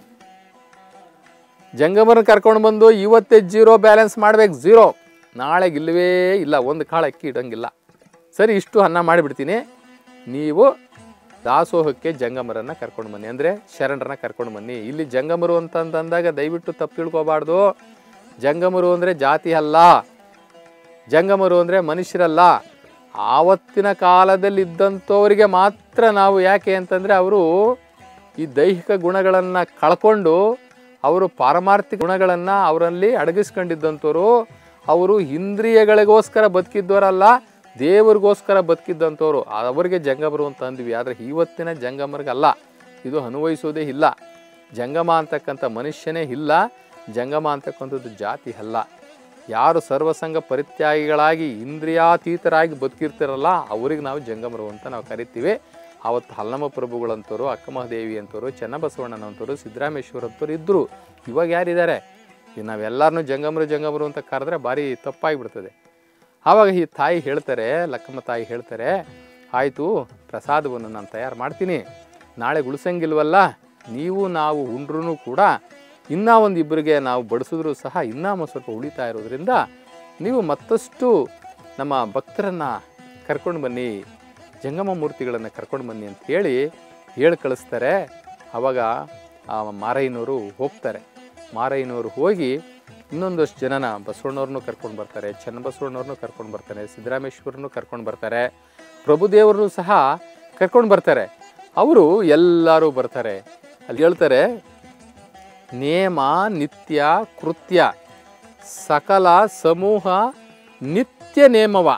ಜಂಗಮರ ಕರ್ಕೊಂಡು ಬಂದು ಇವತ್ತೇ ಜೀರೋ ಬ್ಯಾಲೆನ್ಸ್ ಮಾಡ್ಬೇಕು ಝೀರೋ ನಾಳೆಗೆ ಇಲ್ಲವೇ ಇಲ್ಲ ಒಂದು ಕಾಳು ಅಕ್ಕಿ ಇಡೋಂಗಿಲ್ಲ ಸರಿ ಇಷ್ಟು ಅನ್ನ ಮಾಡಿಬಿಡ್ತೀನಿ ನೀವು ದಾಸೋಹಕ್ಕೆ ಜಂಗಮರನ್ನ ಕರ್ಕೊಂಡು ಬನ್ನಿ ಅಂದರೆ ಶರಣರನ್ನ ಕರ್ಕೊಂಡು ಬನ್ನಿ ಇಲ್ಲಿ ಜಂಗಮರು ಅಂತಂದಾಗ ದಯವಿಟ್ಟು ತಪ್ಪು ತಿಳ್ಕೊಬಾರ್ದು ಜಂಗಮರು ಅಂದರೆ ಜಾತಿ ಅಲ್ಲ ಜಂಗಮರು ಅಂದರೆ ಮನುಷ್ಯರಲ್ಲ ಆವತ್ತಿನ ಕಾಲದಲ್ಲಿ ಇದ್ದಂಥವರಿಗೆ ಮಾತ್ರ ನಾವು ಯಾಕೆ ಅಂತಂದರೆ ಅವರು ಈ ದೈಹಿಕ ಗುಣಗಳನ್ನು ಕಳ್ಕೊಂಡು ಅವರು ಪಾರಮಾರ್ಥಿಕ ಗುಣಗಳನ್ನು ಅವರಲ್ಲಿ ಅಡಗಿಸ್ಕೊಂಡಿದ್ದಂಥವ್ರು ಅವರು ಇಂದ್ರಿಯಗಳಿಗೋಸ್ಕರ ಬದುಕಿದ್ದವರಲ್ಲ ದೇವರಿಗೋಸ್ಕರ ಬದುಕಿದ್ದಂಥವ್ರು ಅವರಿಗೆ ಜಂಗಮರು ಅಂತ ಅಂದ್ವಿ ಆದರೆ ಇವತ್ತಿನ ಜಂಗಮರಿಗಲ್ಲ ಇದು ಅನ್ವಯಿಸೋದೇ ಇಲ್ಲ ಜಂಗಮ ಅಂತಕ್ಕಂಥ ಮನುಷ್ಯನೇ ಇಲ್ಲ ಜಂಗಮ ಅಂತಕ್ಕಂಥದ್ದು ಜಾತಿ ಅಲ್ಲ ಯಾರು ಸರ್ವಸಂಗ ಪರಿತ್ಯಾಗಿಗಳಾಗಿ ಇಂದ್ರಿಯಾತೀತರಾಗಿ ಬದುಕಿರ್ತಾರಲ್ಲ ಅವ್ರಿಗೆ ನಾವು ಜಂಗಮರು ಅಂತ ನಾವು ಕರಿತೀವಿ ಆವತ್ತು ಹಲ್ಲಮ್ಮ ಪ್ರಭುಗಳಂತವರು ಅಕ್ಕಮಹಾದೇವಿ ಅಂತವರು ಚೆನ್ನಬಸವಣ್ಣನಂತವರು ಸಿದ್ದರಾಮೇಶ್ವರ ಅಂತವ್ರು ಇದ್ದರು ಇವಾಗ ಯಾರಿದ್ದಾರೆ ಈಗ ನಾವೆಲ್ಲರನ್ನೂ ಜಂಗಮರು ಜಂಗಮರು ಅಂತ ಕರೆದ್ರೆ ಭಾರಿ ತಪ್ಪಾಗಿಬಿಡ್ತದೆ ಆವಾಗ ಈ ತಾಯಿ ಹೇಳ್ತಾರೆ ಲಕ್ಕಮ್ಮ ತಾಯಿ ಹೇಳ್ತಾರೆ ಆಯಿತು ಪ್ರಸಾದವನ್ನು ನಾನು ತಯಾರು ಮಾಡ್ತೀನಿ ನಾಳೆ ಉಳಿಸಂಗಿಲ್ವಲ್ಲ ನೀವು ನಾವು ಉಂಡ್ರೂ ಕೂಡ ಇನ್ನೂ ಒಂದು ಇಬ್ಬರಿಗೆ ನಾವು ಬಡಿಸಿದ್ರೂ ಸಹ ಇನ್ನೂ ಒಂದು ಸ್ವಲ್ಪ ಉಳಿತಾ ಇರೋದ್ರಿಂದ ನೀವು ಮತ್ತಷ್ಟು ನಮ್ಮ ಭಕ್ತರನ್ನು ಕರ್ಕೊಂಡು ಬನ್ನಿ ಜಂಗಮ ಮೂರ್ತಿಗಳನ್ನು ಕರ್ಕೊಂಡು ಬನ್ನಿ ಅಂತ ಹೇಳಿ ಹೇಳಿ ಕಳಿಸ್ತಾರೆ ಆವಾಗ ಆ ಮಾರಯ್ಯನವರು ಹೋಗ್ತಾರೆ ಮಾರಯ್ಯನವರು ಹೋಗಿ ಇನ್ನೊಂದಷ್ಟು ಜನನ ಬಸವಣ್ಣವ್ರನ್ನೂ ಕರ್ಕೊಂಡು ಬರ್ತಾರೆ ಚನ್ನಬಸವಣ್ಣವ್ರನ್ನೂ ಕರ್ಕೊಂಡು ಬರ್ತಾರೆ ಸಿದ್ದರಾಮೇಶ್ವರನ್ನು ಕರ್ಕೊಂಡು ಬರ್ತಾರೆ ಪ್ರಭುದೇವರನ್ನು ಸಹ ಕರ್ಕೊಂಡು ಬರ್ತಾರೆ ಅವರು ಎಲ್ಲರೂ ಬರ್ತಾರೆ ಅಲ್ಲಿ ಹೇಳ್ತಾರೆ ನೇಮ ನಿತ್ಯ ಕೃತ್ಯ ಸಕಲ ಸಮೂಹ ನಿತ್ಯ ನೇಮವ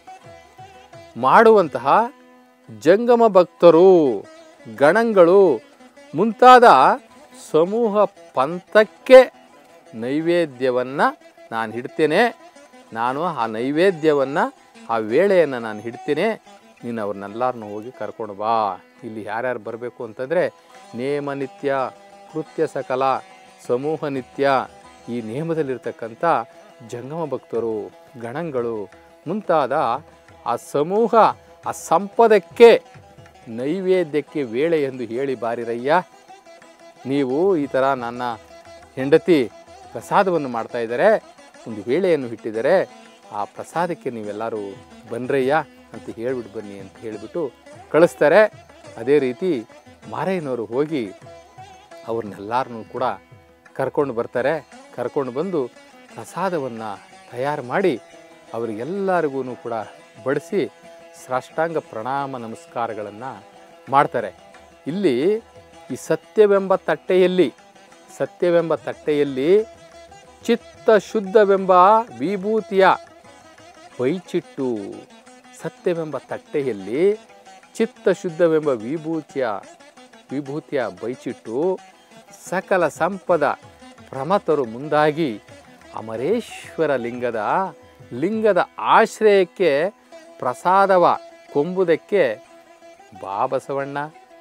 ಮಾಡುವಂತಹ ಜಂಗಮ ಭಕ್ತರು ಗಣಗಳು ಮುಂತಾದ ಸಮೂಹ ಪಂಥಕ್ಕೆ ನೈವೇದ್ಯವನ್ನು ನಾನು ಹಿಡ್ತೇನೆ ನಾನು ಆ ನೈವೇದ್ಯವನ್ನು ಆ ವೇಳೆಯನ್ನು ನಾನು ಹಿಡ್ತೇನೆ ನೀನು ಅವ್ರನ್ನೆಲ್ಲರನ್ನೂ ಹೋಗಿ ಕರ್ಕೊಂಡು ಬಾ ಇಲ್ಲಿ ಯಾರ್ಯಾರು ಬರಬೇಕು ಅಂತಂದರೆ ನೇಮ ನಿತ್ಯ ಕೃತ್ಯ ಸಕಲ ಸಮೂಹ ನಿತ್ಯ ಈ ನೇಮದಲ್ಲಿರ್ತಕ್ಕಂಥ ಜಂಗಮ ಭಕ್ತರು ಗಣಗಳು ಮುಂತಾದ ಆ ಸಮೂಹ ಆ ಸಂಪದಕ್ಕೆ ನೈವೇದ್ಯಕ್ಕೆ ವೇಳೆ ಎಂದು ಹೇಳಿ ಬಾರಿರಯ್ಯ ನೀವು ಈ ಥರ ನನ್ನ ಹೆಂಡತಿ ಪ್ರಸಾದವನ್ನು ಮಾಡ್ತಾ ಇದ್ದಾರೆ ಒಂದು ವೇಳೆಯನ್ನು ಇಟ್ಟಿದ್ದಾರೆ ಆ ಪ್ರಸಾದಕ್ಕೆ ನೀವೆಲ್ಲರೂ ಬನ್ರಯ್ಯ ಅಂತ ಹೇಳ್ಬಿಟ್ಟು ಬನ್ನಿ ಅಂತ ಹೇಳಿಬಿಟ್ಟು ಕಳಿಸ್ತಾರೆ ಅದೇ ರೀತಿ ಮಾರಯ್ಯನವರು ಹೋಗಿ ಅವ್ರನ್ನೆಲ್ಲರನ್ನೂ ಕೂಡ ಕರ್ಕೊಂಡು ಬರ್ತಾರೆ ಕರ್ಕೊಂಡು ಬಂದು ಪ್ರಸಾದವನ್ನು ತಯಾರು ಮಾಡಿ ಅವರಿಗೆಲ್ಲರಿಗೂ ಕೂಡ ಬಡಿಸಿ ಸಾಷ್ಟಾಂಗ ಪ್ರಣಾಮ ನಮಸ್ಕಾರಗಳನ್ನು ಮಾಡ್ತಾರೆ ಇಲ್ಲಿ ಈ ಸತ್ಯವೆಂಬ ತಟ್ಟೆಯಲ್ಲಿ ಸತ್ಯವೆಂಬ ತಟ್ಟೆಯಲ್ಲಿ ಚಿತ್ತ ಶುದ್ಧವೆಂಬ ವಿಭೂತಿಯ ಬೈಚಿಟ್ಟು ಸತ್ಯವೆಂಬ ತಟ್ಟೆಯಲ್ಲಿ ಚಿತ್ತ ಶುದ್ಧವೆಂಬ ವಿಭೂತಿಯ ವಿಭೂತಿಯ ಬೈಚಿಟ್ಟು ಸಕಲ ಸಂಪದ ಪ್ರಮತರು ಮುಂದಾಗಿ ಅಮರೇಶ್ವರ ಲಿಂಗದ ಲಿಂಗದ ಆಶ್ರಯಕ್ಕೆ ಪ್ರಸಾದವ ಕೊಂಬುದಕ್ಕೆ ಬಾ ಬಸವಣ್ಣ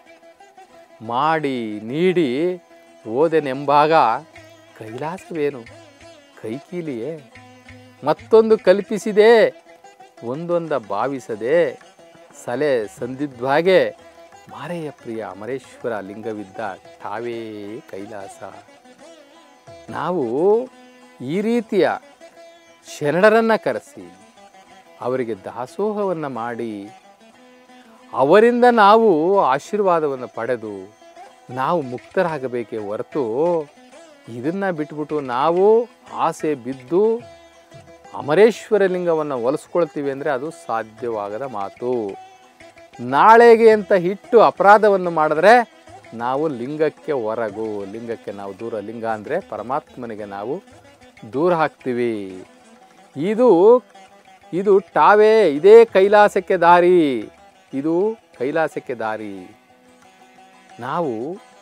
ಮಾಡಿ ನೀಡಿ ಓದೆನೆಂಬಾಗ ಕೈಲಾಸವೇನು ಕೈಕೀಲಿಯೇ ಮತ್ತೊಂದು ಕಲ್ಪಿಸಿದೆ ಒಂದೊಂದ ಭಾವಿಸದೆ ಸಲೆ ಸಂದಿದ್ವಾಗೆ ಮಾರೆಯ ಪ್ರಿಯ ಅಮರೇಶ್ವರ ಲಿಂಗವಿದ್ದ ತಾವೇ ಕೈಲಾಸ ನಾವು ಈ ರೀತಿಯ ಶರಣರನ್ನು ಕರೆಸಿ ಅವರಿಗೆ ದಾಸೋಹವನ್ನು ಮಾಡಿ ಅವರಿಂದ ನಾವು ಆಶೀರ್ವಾದವನ್ನು ಪಡೆದು ನಾವು ಮುಕ್ತರಾಗಬೇಕೇ ಹೊರತು ಇದನ್ನು ಬಿಟ್ಬಿಟ್ಟು ನಾವು ಆಸೆ ಬಿದ್ದು ಅಮರೇಶ್ವರ ಲಿಂಗವನ್ನು ಒಲಿಸ್ಕೊಳ್ತೀವಿ ಅಂದರೆ ಅದು ಸಾಧ್ಯವಾಗದ ಮಾತು ನಾಳೆಗೆ ಅಂತ ಇಟ್ಟು ಅಪರಾಧವನ್ನು ಮಾಡಿದ್ರೆ ನಾವು ಲಿಂಗಕ್ಕೆ ಹೊರಗು ಲಿಂಗಕ್ಕೆ ನಾವು ದೂರ ಲಿಂಗ ಅಂದರೆ ಪರಮಾತ್ಮನಿಗೆ ನಾವು ದೂರ ಹಾಕ್ತೀವಿ ಇದು ಇದು ಟಾವೇ ಇದೇ ಕೈಲಾಸಕ್ಕೆ ದಾರಿ ಇದು ಕೈಲಾಸಕ್ಕೆ ದಾರಿ ನಾವು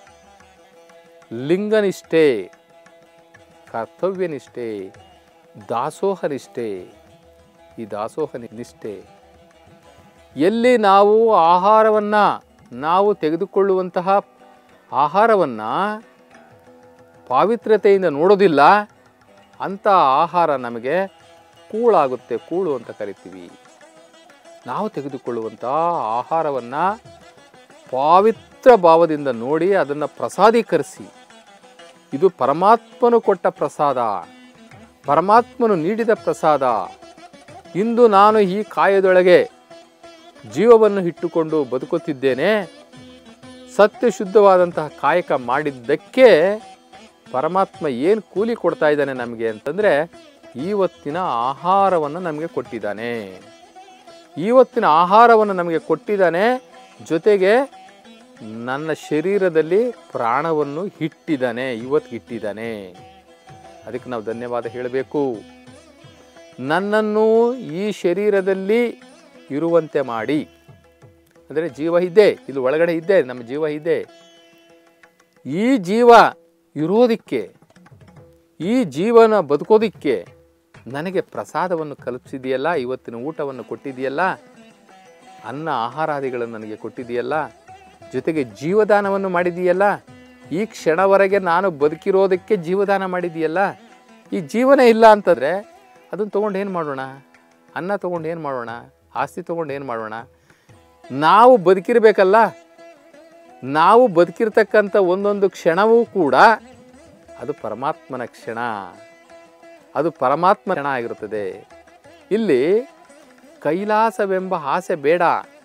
ಲಿಂಗನಿಷ್ಠೆ ಕರ್ತವ್ಯನಿಷ್ಠೆ ದಾಸೋಹನಿಷ್ಠೆ ಈ ದಾಸೋಹ ನಿಷ್ಠೆ ಎಲ್ಲಿ ನಾವು ಆಹಾರವನ್ನು ನಾವು ತೆಗೆದುಕೊಳ್ಳುವಂತಹ ಆಹಾರವನ್ನು ಪಾವಿತ್ರ್ಯತೆಯಿಂದ ನೋಡೋದಿಲ್ಲ ಅಂಥ ಆಹಾರ ನಮಗೆ ಕೂಳಾಗುತ್ತೆ ಕೂಳು ಅಂತ ಕರಿತೀವಿ ನಾವು ತೆಗೆದುಕೊಳ್ಳುವಂಥ ಆಹಾರವನ್ನು ಪಾವಿತ್ರ ಭಾವದಿಂದ ನೋಡಿ ಅದನ್ನು ಪ್ರಸಾದೀಕರಿಸಿ ಇದು ಪರಮಾತ್ಮನು ಕೊಟ್ಟ ಪ್ರಸಾದ ಪರಮಾತ್ಮನು ನೀಡಿದ ಪ್ರಸಾದ ಇಂದು ನಾನು ಈ ಕಾಯದೊಳಗೆ ಜೀವವನ್ನು ಇಟ್ಟುಕೊಂಡು ಬದುಕುತ್ತಿದ್ದೇನೆ ಸತ್ಯ ಶುದ್ಧವಾದಂತಹ ಕಾಯಕ ಮಾಡಿದ್ದಕ್ಕೆ ಪರಮಾತ್ಮ ಏನು ಕೂಲಿ ಕೊಡ್ತಾ ಇದ್ದಾನೆ ನಮಗೆ ಅಂತಂದರೆ ಇವತ್ತಿನ ಆಹಾರವನ್ನು ನಮಗೆ ಕೊಟ್ಟಿದ್ದಾನೆ ಇವತ್ತಿನ ಆಹಾರವನ್ನು ನಮಗೆ ಕೊಟ್ಟಿದ್ದಾನೆ ಜೊತೆಗೆ ನನ್ನ ಶರೀರದಲ್ಲಿ ಪ್ರಾಣವನ್ನು ಇಟ್ಟಿದ್ದಾನೆ ಇವತ್ತು ಇಟ್ಟಿದ್ದಾನೆ ಅದಕ್ಕೆ ನಾವು ಧನ್ಯವಾದ ಹೇಳಬೇಕು ನನ್ನನ್ನು ಈ ಶರೀರದಲ್ಲಿ ಇರುವಂತೆ ಮಾಡಿ ಅಂದರೆ ಜೀವ ಇದೆ ಇಲ್ಲಿ ಒಳಗಡೆ ಇದ್ದೆ ನಮ್ಮ ಜೀವ ಇದೆ ಈ ಜೀವ ಇರೋದಕ್ಕೆ ಈ ಜೀವನ ಬದುಕೋದಿಕ್ಕೆ ನನಗೆ ಪ್ರಸಾದವನ್ನು ಕಲ್ಪಿಸಿದೆಯಲ್ಲ ಇವತ್ತಿನ ಊಟವನ್ನು ಕೊಟ್ಟಿದೆಯಲ್ಲ ಅನ್ನ ಆಹಾರಾದಿಗಳನ್ನು ನನಗೆ ಕೊಟ್ಟಿದೆಯಲ್ಲ ಜೊತೆಗೆ ಜೀವದಾನವನ್ನು ಮಾಡಿದೆಯಲ್ಲ ಈ ಕ್ಷಣವರೆಗೆ ನಾನು ಬದುಕಿರೋದಕ್ಕೆ ಜೀವದಾನ ಮಾಡಿದೆಯಲ್ಲ ಈ ಜೀವನ ಇಲ್ಲ ಅಂತಂದರೆ ಅದನ್ನು ತೊಗೊಂಡು ಏನು ಮಾಡೋಣ ಅನ್ನ ತೊಗೊಂಡು ಏನು ಮಾಡೋಣ ಆಸ್ತಿ ತೊಗೊಂಡು ಏನು ಮಾಡೋಣ ನಾವು ಬದುಕಿರಬೇಕಲ್ಲ ನಾವು ಬದುಕಿರ್ತಕ್ಕಂಥ ಒಂದೊಂದು ಕ್ಷಣವೂ ಕೂಡ ಅದು ಪರಮಾತ್ಮನ ಕ್ಷಣ ಅದು ಪರಮಾತ್ಮ ಕ್ಷಣ ಆಗಿರುತ್ತದೆ ಇಲ್ಲಿ ಕೈಲಾಸವೆಂಬ ಆಸೆ ಬೇಡ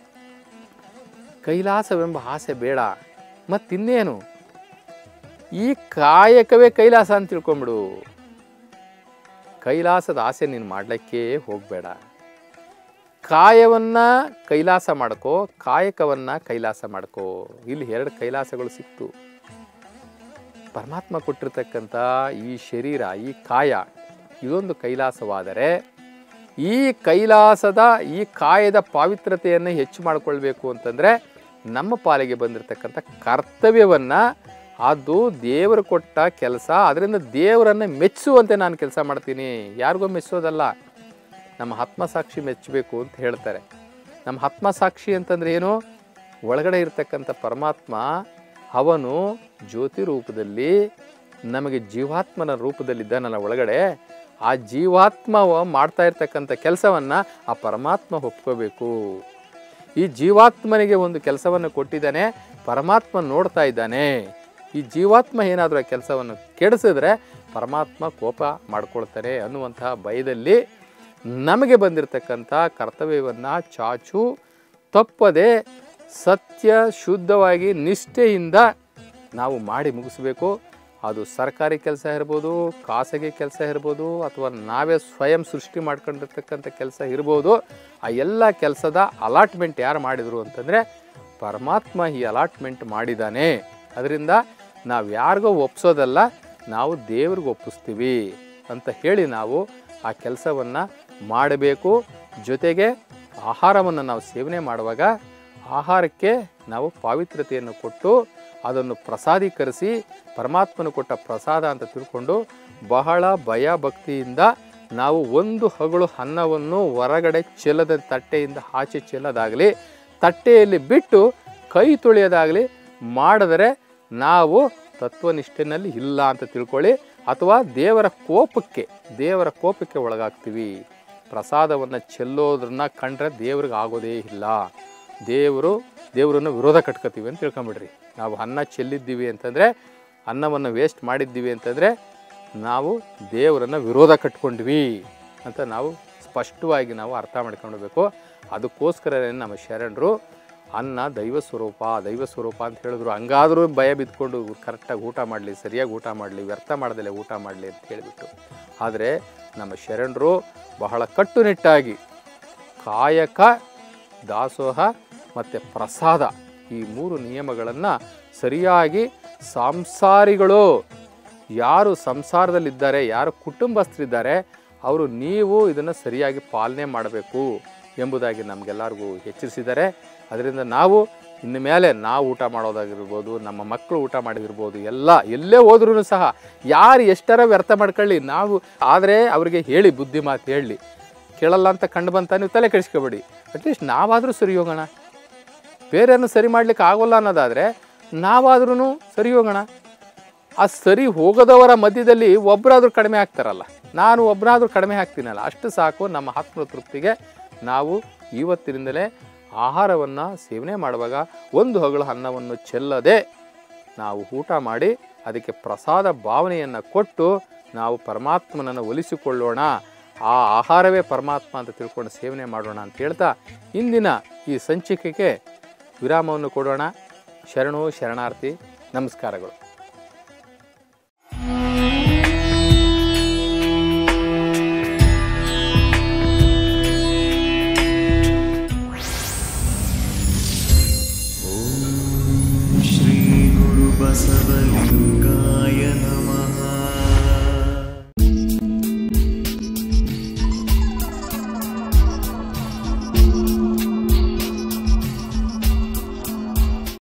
ಕೈಲಾಸವೆಂಬ ಆಸೆ ಬೇಡ ಮತ್ತಿನ್ನೇನು ಈ ಕಾಯಕವೇ ಕೈಲಾಸ ಅಂತ ತಿಳ್ಕೊಂಬಿಡು ಕೈಲಾಸದ ಆಸೆ ನೀನು ಮಾಡಲಿಕ್ಕೆ ಹೋಗಬೇಡ ಕಾಯವನ್ನು ಕೈಲಾಸ ಮಾಡ್ಕೋ ಕಾಯಕವನ್ನು ಕೈಲಾಸ ಮಾಡ್ಕೋ ಇಲ್ಲಿ ಎರಡು ಕೈಲಾಸಗಳು ಸಿಕ್ತು ಪರಮಾತ್ಮ ಕೊಟ್ಟಿರ್ತಕ್ಕಂಥ ಈ ಶರೀರ ಈ ಕಾಯ ಇದೊಂದು ಕೈಲಾಸವಾದರೆ ಈ ಕೈಲಾಸದ ಈ ಕಾಯದ ಪಾವಿತ್ರತೆಯನ್ನು ಹೆಚ್ಚು ಮಾಡಿಕೊಳ್ಬೇಕು ಅಂತಂದರೆ ನಮ್ಮ ಪಾಲಿಗೆ ಬಂದಿರತಕ್ಕಂಥ ಕರ್ತವ್ಯವನ್ನು ಅದು ದೇವರು ಕೊಟ್ಟ ಕೆಲಸ ಅದರಿಂದ ದೇವರನ್ನು ಮೆಚ್ಚುವಂತೆ ನಾನು ಕೆಲಸ ಮಾಡ್ತೀನಿ ಯಾರಿಗೋ ಮೆಚ್ಚೋದಲ್ಲ ನಮ್ಮ ಆತ್ಮಸಾಕ್ಷಿ ಮೆಚ್ಚಬೇಕು ಅಂತ ಹೇಳ್ತಾರೆ ನಮ್ಮ ಆತ್ಮಸಾಕ್ಷಿ ಅಂತಂದ್ರೆ ಏನು ಒಳಗಡೆ ಇರ್ತಕ್ಕಂಥ ಪರಮಾತ್ಮ ಅವನು ಜ್ಯೋತಿ ರೂಪದಲ್ಲಿ ನಮಗೆ ಜೀವಾತ್ಮನ ರೂಪದಲ್ಲಿದ್ದಾನಲ್ಲ ಒಳಗಡೆ ಆ ಜೀವಾತ್ಮ ಮಾಡ್ತಾ ಇರ್ತಕ್ಕಂಥ ಕೆಲಸವನ್ನು ಆ ಪರಮಾತ್ಮ ಒಪ್ಕೋಬೇಕು ಈ ಜೀವಾತ್ಮನಿಗೆ ಒಂದು ಕೆಲಸವನ್ನು ಕೊಟ್ಟಿದ್ದಾನೆ ಪರಮಾತ್ಮ ನೋಡ್ತಾ ಇದ್ದಾನೆ ಈ ಜೀವಾತ್ಮ ಏನಾದರೂ ಆ ಕೆಲಸವನ್ನು ಕೆಡಿಸಿದ್ರೆ ಪರಮಾತ್ಮ ಕೋಪ ಮಾಡ್ಕೊಳ್ತಾರೆ ಅನ್ನುವಂತಹ ಭಯದಲ್ಲಿ ನಮಗೆ ಬಂದಿರತಕ್ಕಂಥ ಕರ್ತವ್ಯವನ್ನು ಚಾಚು ತಪ್ಪದೆ ಸತ್ಯ ಶುದ್ಧವಾಗಿ ನಿಷ್ಠೆಯಿಂದ ನಾವು ಮಾಡಿ ಮುಗಿಸ್ಬೇಕು ಅದು ಸರ್ಕಾರಿ ಕೆಲಸ ಇರ್ಬೋದು ಖಾಸಗಿ ಕೆಲಸ ಇರ್ಬೋದು ಅಥವಾ ನಾವೇ ಸ್ವಯಂ ಸೃಷ್ಟಿ ಮಾಡ್ಕೊಂಡಿರ್ತಕ್ಕಂಥ ಕೆಲಸ ಇರ್ಬೋದು ಆ ಎಲ್ಲ ಕೆಲಸದ ಅಲಾಟ್ಮೆಂಟ್ ಯಾರು ಮಾಡಿದರು ಅಂತಂದರೆ ಪರಮಾತ್ಮ ಈ ಅಲಾಟ್ಮೆಂಟ್ ಮಾಡಿದ್ದಾನೆ ಅದರಿಂದ ನಾವು ಯಾರಿಗೋ ಒಪ್ಸೋದಲ್ಲ ನಾವು ದೇವ್ರಿಗೆ ಒಪ್ಪಿಸ್ತೀವಿ ಅಂತ ಹೇಳಿ ನಾವು ಆ ಕೆಲಸವನ್ನು ಮಾಡಬೇಕು ಜೊತೆಗೆ ಆಹಾರವನ್ನು ನಾವು ಸೇವನೆ ಮಾಡುವಾಗ ಆಹಾರಕ್ಕೆ ನಾವು ಪಾವಿತ್ರತೆಯನ್ನು ಕೊಟ್ಟು ಅದನ್ನು ಪ್ರಸಾದೀಕರಿಸಿ ಪರಮಾತ್ಮನು ಕೊಟ್ಟ ಪ್ರಸಾದ ಅಂತ ತಿಳ್ಕೊಂಡು ಬಹಳ ಭಯ ಭಕ್ತಿಯಿಂದ ನಾವು ಒಂದು ಹಗಳು ಅನ್ನವನ್ನು ಹೊರಗಡೆ ಚೆಲ್ಲದ ತಟ್ಟೆಯಿಂದ ಆಚೆ ಚೆಲ್ಲೋದಾಗಲಿ ತಟ್ಟೆಯಲ್ಲಿ ಬಿಟ್ಟು ಕೈ ತೊಳೆಯೋದಾಗಲಿ ಮಾಡಿದರೆ ನಾವು ತತ್ವನಿಷ್ಠೆನಲ್ಲಿ ಇಲ್ಲ ಅಂತ ತಿಳ್ಕೊಳ್ಳಿ ಅಥವಾ ದೇವರ ಕೋಪಕ್ಕೆ ದೇವರ ಕೋಪಕ್ಕೆ ಒಳಗಾಗ್ತೀವಿ ಪ್ರಸಾದವನ್ನು ಚೆಲ್ಲೋದನ್ನ ಕಂಡ್ರೆ ದೇವ್ರಿಗೆ ಆಗೋದೇ ಇಲ್ಲ ದೇವರು ದೇವರನ್ನು ವಿರೋಧ ಕಟ್ಕೋತೀವಿ ಅಂತ ತಿಳ್ಕೊಂಬಿಡ್ರಿ ನಾವು ಅನ್ನ ಚೆಲ್ಲಿದ್ದೀವಿ ಅಂತಂದರೆ ಅನ್ನವನ್ನು ವೇಸ್ಟ್ ಮಾಡಿದ್ದೀವಿ ಅಂತಂದರೆ ನಾವು ದೇವರನ್ನು ವಿರೋಧ ಕಟ್ಕೊಂಡ್ವಿ ಅಂತ ನಾವು ಸ್ಪಷ್ಟವಾಗಿ ನಾವು ಅರ್ಥ ಮಾಡ್ಕೊಳ್ಬೇಕು ಅದಕ್ಕೋಸ್ಕರನೇ ನಮ್ಮ ಶರಣರು ಅನ್ನ ದೈವ ಸ್ವರೂಪ ದೈವ ಸ್ವರೂಪ ಅಂತ ಹೇಳಿದ್ರು ಹಂಗಾದರೂ ಭಯ ಬಿದ್ದುಕೊಂಡು ಕರೆಕ್ಟಾಗಿ ಊಟ ಮಾಡಲಿ ಸರಿಯಾಗಿ ಊಟ ಮಾಡಲಿ ವ್ಯರ್ಥ ಮಾಡ್ದಲೆ ಊಟ ಮಾಡಲಿ ಅಂತ ಹೇಳಿಬಿಟ್ಟು ಆದರೆ ನಮ್ಮ ಶರಣರು ಬಹಳ ಕಟ್ಟುನಿಟ್ಟಾಗಿ ಕಾಯಕ ದಾಸೋಹ ಮತ್ತು ಪ್ರಸಾದ ಈ ಮೂರು ನಿಯಮಗಳನ್ನು ಸರಿಯಾಗಿ ಸಂಸಾರಿಗಳು ಯಾರು ಸಂಸಾರದಲ್ಲಿದ್ದಾರೆ ಯಾರು ಕುಟುಂಬಸ್ಥರಿದ್ದಾರೆ ಅವರು ನೀವು ಇದನ್ನು ಸರಿಯಾಗಿ ಪಾಲನೆ ಮಾಡಬೇಕು ಎಂಬುದಾಗಿ ನಮಗೆಲ್ಲರಿಗೂ ಎಚ್ಚರಿಸಿದ್ದಾರೆ ಅದರಿಂದ ನಾವು ಇನ್ನು ಮೇಲೆ ನಾವು ಊಟ ಮಾಡೋದಾಗಿರ್ಬೋದು ನಮ್ಮ ಮಕ್ಕಳು ಊಟ ಮಾಡಿದಿರ್ಬೋದು ಎಲ್ಲ ಎಲ್ಲೇ ಹೋದ್ರೂ ಸಹ ಯಾರು ಎಷ್ಟರ ವ್ಯರ್ಥ ಮಾಡ್ಕೊಳ್ಳಿ ನಾವು ಆದರೆ ಅವರಿಗೆ ಹೇಳಿ ಬುದ್ಧಿ ಮಾತು ಹೇಳಿ ಕೇಳಲ್ಲ ಅಂತ ಕಂಡು ಬಂತ ನೀವು ತಲೆ ಕೆಡಿಸ್ಕೋಬೇಡಿ ಅಟ್ಲೀಸ್ಟ್ ನಾವಾದರೂ ಸರಿ ಹೋಗೋಣ ಬೇರೆಯನ್ನು ಸರಿ ಮಾಡ್ಲಿಕ್ಕೆ ಆಗೋಲ್ಲ ಅನ್ನೋದಾದರೆ ನಾವಾದ್ರೂ ಸರಿ ಹೋಗೋಣ ಆ ಸರಿ ಹೋಗದವರ ಮಧ್ಯದಲ್ಲಿ ಒಬ್ಬರಾದ್ರೂ ಕಡಿಮೆ ಆಗ್ತಾರಲ್ಲ ನಾನು ಒಬ್ಬರಾದ್ರೂ ಕಡಿಮೆ ಆಗ್ತೀನಲ್ಲ ಅಷ್ಟು ಸಾಕು ನಮ್ಮ ಆತ್ಮ ತೃಪ್ತಿಗೆ ನಾವು ಇವತ್ತಿನಿಂದಲೇ ಆಹಾರವನ್ನು ಸೇವನೆ ಮಾಡುವಾಗ ಒಂದು ಹಗಳು ಅನ್ನವನ್ನು ಚೆಲ್ಲದೆ ನಾವು ಊಟ ಮಾಡಿ ಅದಕ್ಕೆ ಪ್ರಸಾದ ಭಾವನೆಯನ್ನು ಕೊಟ್ಟು ನಾವು ಪರಮಾತ್ಮನನ್ನು ಒಲಿಸಿಕೊಳ್ಳೋಣ ಆ ಆಹಾರವೇ ಪರಮಾತ್ಮ ಅಂತ ತಿಳ್ಕೊಂಡು ಸೇವನೆ ಮಾಡೋಣ ಅಂತ ಹೇಳ್ತಾ ಇಂದಿನ ಈ ಸಂಚಿಕೆಗೆ ವಿರಾಮವನ್ನು ಕೊಡೋಣ ಶರಣು ಶರಣಾರ್ಥಿ ನಮಸ್ಕಾರಗಳು